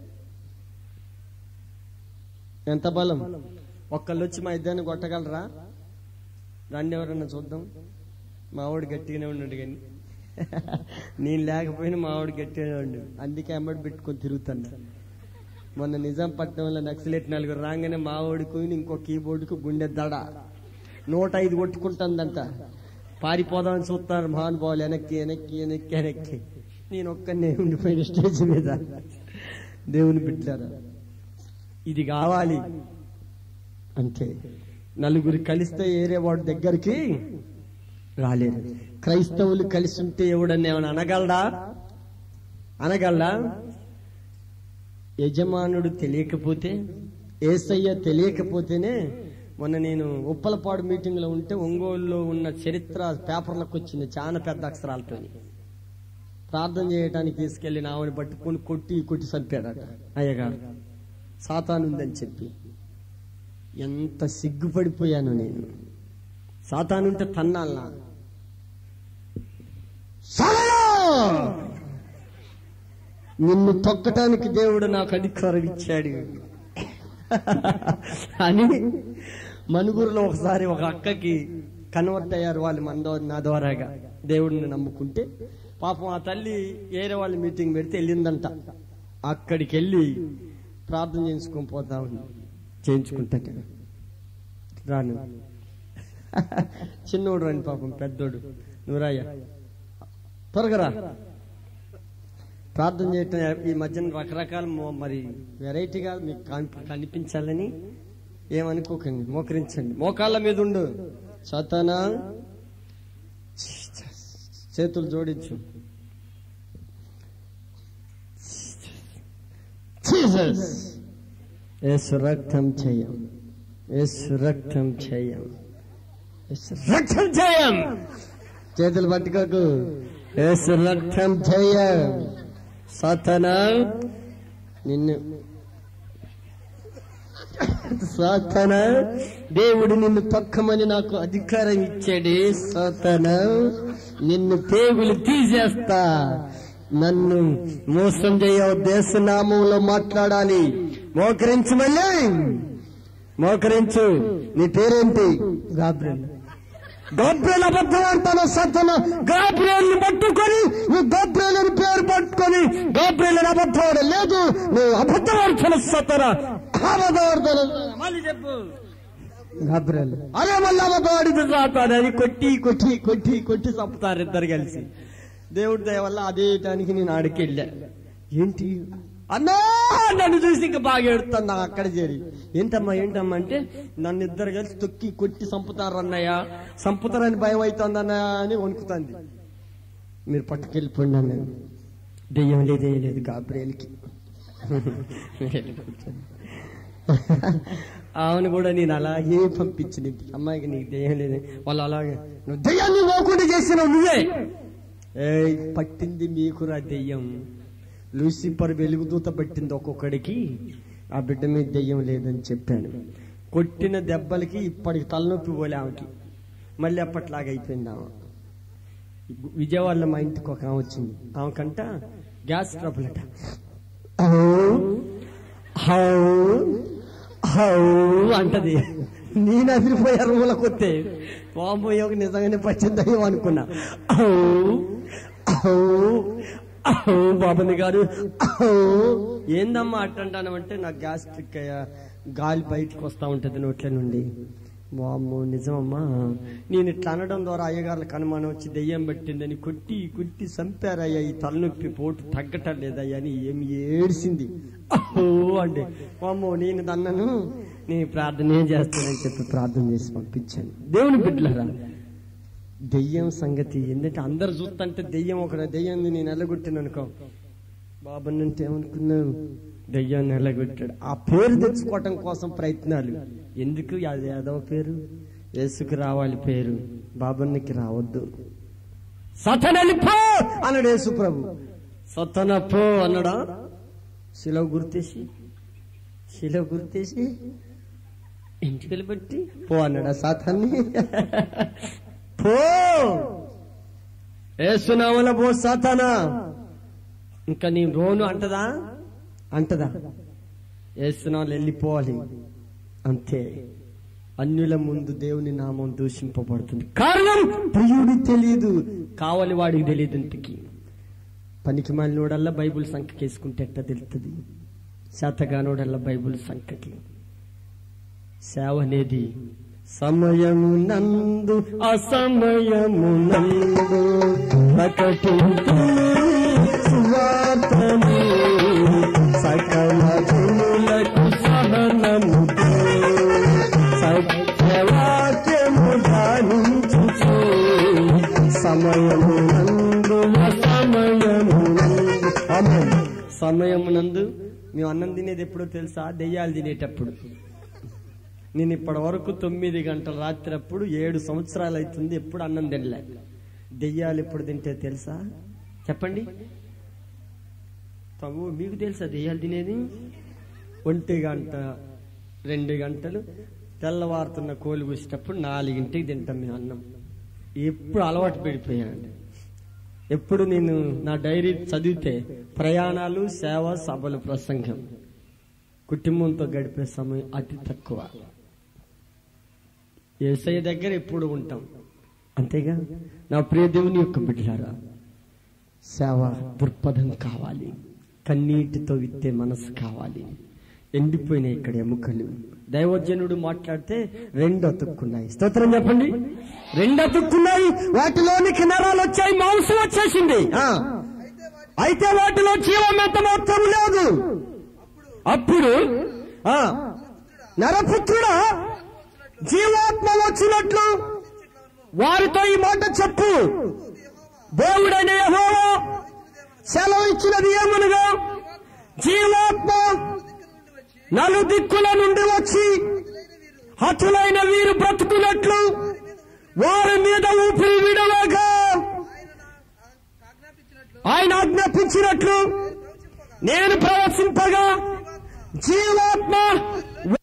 ఎంత బలం ఒక్కళ్ళు వచ్చి మా ఇద్దరిని కొట్టగలరా రండి ఎవరన్నా చూద్దాం మావాడు గట్టిగానే ఉన్నాడు కానీ నేను లేకపోయినా మావాడు గట్టిగానే ఉండు అందుకే అమ్మడి పెట్టుకొని తిరుగుతాను మొన్న నిజాంపట్నంలో నక్సలెట్ నలుగురు రాగానే మావాడి పోయిన ఇంకో కీబోర్డుకు గుండె దడ నూట ఐదు కొట్టుకుంటుందంట పారిపోదామని చూస్తారు మహానుభావులు వెనక్కి వెనక్కి వెనక్కి వెనక్కి నేను ఒక్కనే ఉండిపోయిన స్టేజ్ మీద దేవుని బిడ్డారా ఇది కావాలి అంతే నలుగురు కలిస్తే ఏరే వాడి దగ్గరికి రాలేరు క్రైస్తవులు కలిసి ఉంటే ఎవడన్నా ఏమైనా అనగలడా అనగలడా యజమానుడు తెలియకపోతే ఏసయ్య తెలియకపోతేనే మొన్న నేను ఉప్పలపాడు మీటింగ్ లో ఉంటే ఒంగోలులో ఉన్న చరిత్ర పేపర్లకు వచ్చింది చాలా పెద్ద అక్షరాలతో ప్రార్థన చేయడానికి తీసుకెళ్లిన ఆమెను పట్టుకొని కొట్టి కొట్టి చంపాడట అయ్యగారు సాతానుందని చెప్పి ఎంత సిగ్గుపడిపోయాను నేను సాతానుంటే తన్నాలనా నిన్ను తొక్కటానికి దేవుడు నాకు అధికారం ఇచ్చాడు అని మనుగురులో ఒకసారి ఒక అక్కకి కన్వర్ట్ అయ్యారు వాళ్ళు మన ద్వారా- నా ద్వారాగా దేవుడిని నమ్ముకుంటే పాపం ఆ తల్లి వేరే వాళ్ళ మీటింగ్ పెడితే వెళ్ళిందంట అక్కడికి వెళ్ళి ప్రార్థన చేయించుకొని పోతా ఉంది చేయించుకుంటా రాను చిన్నోడు రండి పాపం పెద్దోడు నువ్వురాయ్య త్వరగా రా ప్రార్థన చేయటం ఈ మధ్యన రకరకాల మో- మరి వెరైటీగా మీకు కనిపి- కనిపించాలని ఏమనుకోకండి మోకరించండి మోకాళ్ళ మీద ఉండు సతనా చేతులు జోడించు జీసస్ యేసు రక్తం చేయం యేసు రక్తం చేయం యేసు రక్తం చేయం చేతులు పట్టుకోకు యేసు రక్తం చేయం సాతనా నిన్ను సాతన దేవుడు నిన్ను తొక్కమని నాకు అధికారం ఇచ్చాడే సాతన నిన్ను పేగులు తీసేస్తా నన్ను మోసం చేయవు దేశనామంలో మాట్లాడాలి మోకరించు మళ్ళీ మోకరించు నీ పేరేంటి గాబ్రియల్ గాబ్రియల్ అబద్ధం అంటాను సత్తన గాబ్రియల్ పట్టుకొని నువ్వు గాబ్రియల్ అని పేరు పట్టుకొని గాబ్రియల్ అని అబద్ధం ఆడ లేదు నువ్వు అబద్ధం సత్తన అబద్ధం మళ్ళీ చెప్పు గాబ్రియల్ అదే మళ్ళీ అబద్ధం ఆడితే సాతాను అని కొట్టి కొట్టి కొట్టి కొట్టి చంపుతారు ఇద్దరు కలిసి దేవుడి దయ వల్ల అదే దానికి నేను ఆడికి వెళ్ళా ఏంటి అన్నా నన్ను చూసి ఇంకా బాగా ఏడుతాను నాకు అక్కడ చేరి ఏంటమ్మా ఏంటమ్మా అంటే నన్ను ఇద్దరు కలిసి తొక్కి కొట్టి చంపుతారు అన్నయ్య చంపుతారని భయం అవుతుంది అన్నయ్య అని వణుకుతుంది మీరు పట్టుకెళ్ళిపోండి అన్నాను దెయ్యం లేదు దెయ్యం లేదు గాబ్రేల్కి ఆమెను కూడా నేను అలాగే పంపించింది అమ్మాయికి నీకు దెయ్యం లేదు వాళ్ళు అలాగే నువ్వు దెయ్యాన్ని పోకుండా చేసినావు నువ్వే ఏయ్ పట్టింది మీకురా దెయ్యం లూసిఫర్ వెలుగుదూత పట్టింది ఒక్కొక్కడికి ఆ బిడ్డ మీద దెయ్యం లేదని చెప్పాను కొట్టిన దెబ్బలకి ఇప్పటికి తలనొప్పి పోలే ఆమెకి మళ్ళీ అప్పట్లాగా అయిపోయింది ఆమె విజయవాడలో మా ఇంటికి ఒక ఆమె వచ్చింది ఆమెకంట గ్యాస్ ట్రబుల్ అట హౌ హౌ అంటది నేను అదిరిపోయి అరువుల కొత్తే బాబోయ్ ఒక నిజంగానే పచ్చిందయ్యో అనుకున్నా ఔ, ఔ, ఔ, బాబుని గారు ఔ. ఏందమ్మా అట్టంటానంటే నాకు గ్యాస్ట్రిక్ అయ్యా గాలి బయటకు వస్తా ఉంటది నోట్ల నుండి వామ్మో నిజమమ్మా నేను ఇట్లా అనడం ద్వారా అయ్యగారులకు అనుమానం వచ్చి దెయ్యం పట్టిందని కొట్టి కొట్టి చంపారయ్యా ఈ తలనొప్పి పోటు తగ్గటం లేదయ్యా అని ఏమి ఏడిసింది ఓ అంటే వామ్మో నేను దన్నను నేను ప్రార్థన ఏం చేస్తానని చెప్పి ప్రార్థన చేసి పంపించాను దేవుని బిడ్డలరా దెయ్యం సంగతి ఎందుకంటే అందరు చూస్తుంటే దెయ్యం ఒక దెయ్యం నేను ఎల్లగొట్టాను అనుకో బాబు అంటే ఏమనుకున్నావు దెయ్యాన్ని ఎల్లగొట్టాడు ఆ పేరు తెచ్చుకోవటం కోసం ప్రయత్నాలు ఎందుకు అది ఏదో పేరు యేసుకు రావాలి పేరు బాబన్నకి రావద్దు సతనని పో అన్నాడు యేసు ప్రభు సతన పో అన్నాడా శిలవ గుర్తేసి శిలవ గుర్తేసి ఇంటికి పెట్టి పో అన్నాడా సాతాన్ని పో ఏసునామల పో సాతానా ఇంకా నీ రోను అంటదా అంటదా ఏసునాలు వెళ్ళిపోవాలి అంతే అన్యుల ముందు దేవుని నామం దూషింపబడుతుంది కారణం ప్రియుడి తెలియదు కావలి వాడికి తెలియదు ఇంటికి పనికి మాలినోడల్లా బైబుల్ సంఖ్యకేసుకుంటే ఎట్ట తెలుస్తుంది శాతగానోడల్లా బైబుల్ సంఖ్యకి సేవ అనేది సమయము నందు అసమయము నందు ప్రకటించు సువార్తను సకల ఆమె సమయం నందు మేము అన్నం తినేది ఎప్పుడో తెలుసా దెయ్యాలు తినేటప్పుడు నేను ఇప్పటి వరకు తొమ్మిది గంటల రాత్రి అప్పుడు ఏడు సంవత్సరాలు అవుతుంది ఎప్పుడు అన్నం తినలే దెయ్యాలు ఎప్పుడు తింటే తెలుసా చెప్పండి తమ్ము మీకు తెలుసా దెయ్యాలు తినేది ఒంటి గంట రెండు గంటలు తెల్లవారుతున్న కోలు కూసేటప్పుడు నాలుగింటికి తింటాం మేము అన్నం ఎప్పుడు అలవాటు పడిపోయానండి ఎప్పుడు నేను నా డైరీ చదివితే ప్రయాణాలు సేవ సభలు ప్రసంగం కుటుంబంతో గడిపే సమయం అతి తక్కువ ఏసయ్య దగ్గర ఎప్పుడు ఉంటాం అంతేగా నా ప్రియ దేవుని యొక్క బిడ్డారా సేవ దృక్పథం కావాలి కన్నీటితో విత్తే మనసు కావాలి ఎండిపోయినాయి ఇక్కడ ఎముకలు దైవజనుడు మాట్లాడితే రెండు అతుక్కున్నాయి స్తోత్రం చెప్పండి రెండు అతుక్కున్నాయి వాటిలోనికి నరాలు వచ్చాయి మాంసం వచ్చేసింది ఆ. అయితే వాటిలో జీవం ఎంత మాత్రం లేదు అప్పుడు ఆ నరపుత్రుడా జీవాత్మ వచ్చినట్లు వారితో ఈ మాట చెప్పు దేవుడైన యెహోవా సెలవు ఇచ్చినది ఏమనగా జీవాత్మ నలుదిక్కుల నుండి వచ్చి హతులైన వీరు బ్రతుకున్నట్లు వారి మీద ఊపిరి విడవగా ఆయన ఆజ్ఞాపించినట్లు నేను ప్రవచింపగా జీవాత్మ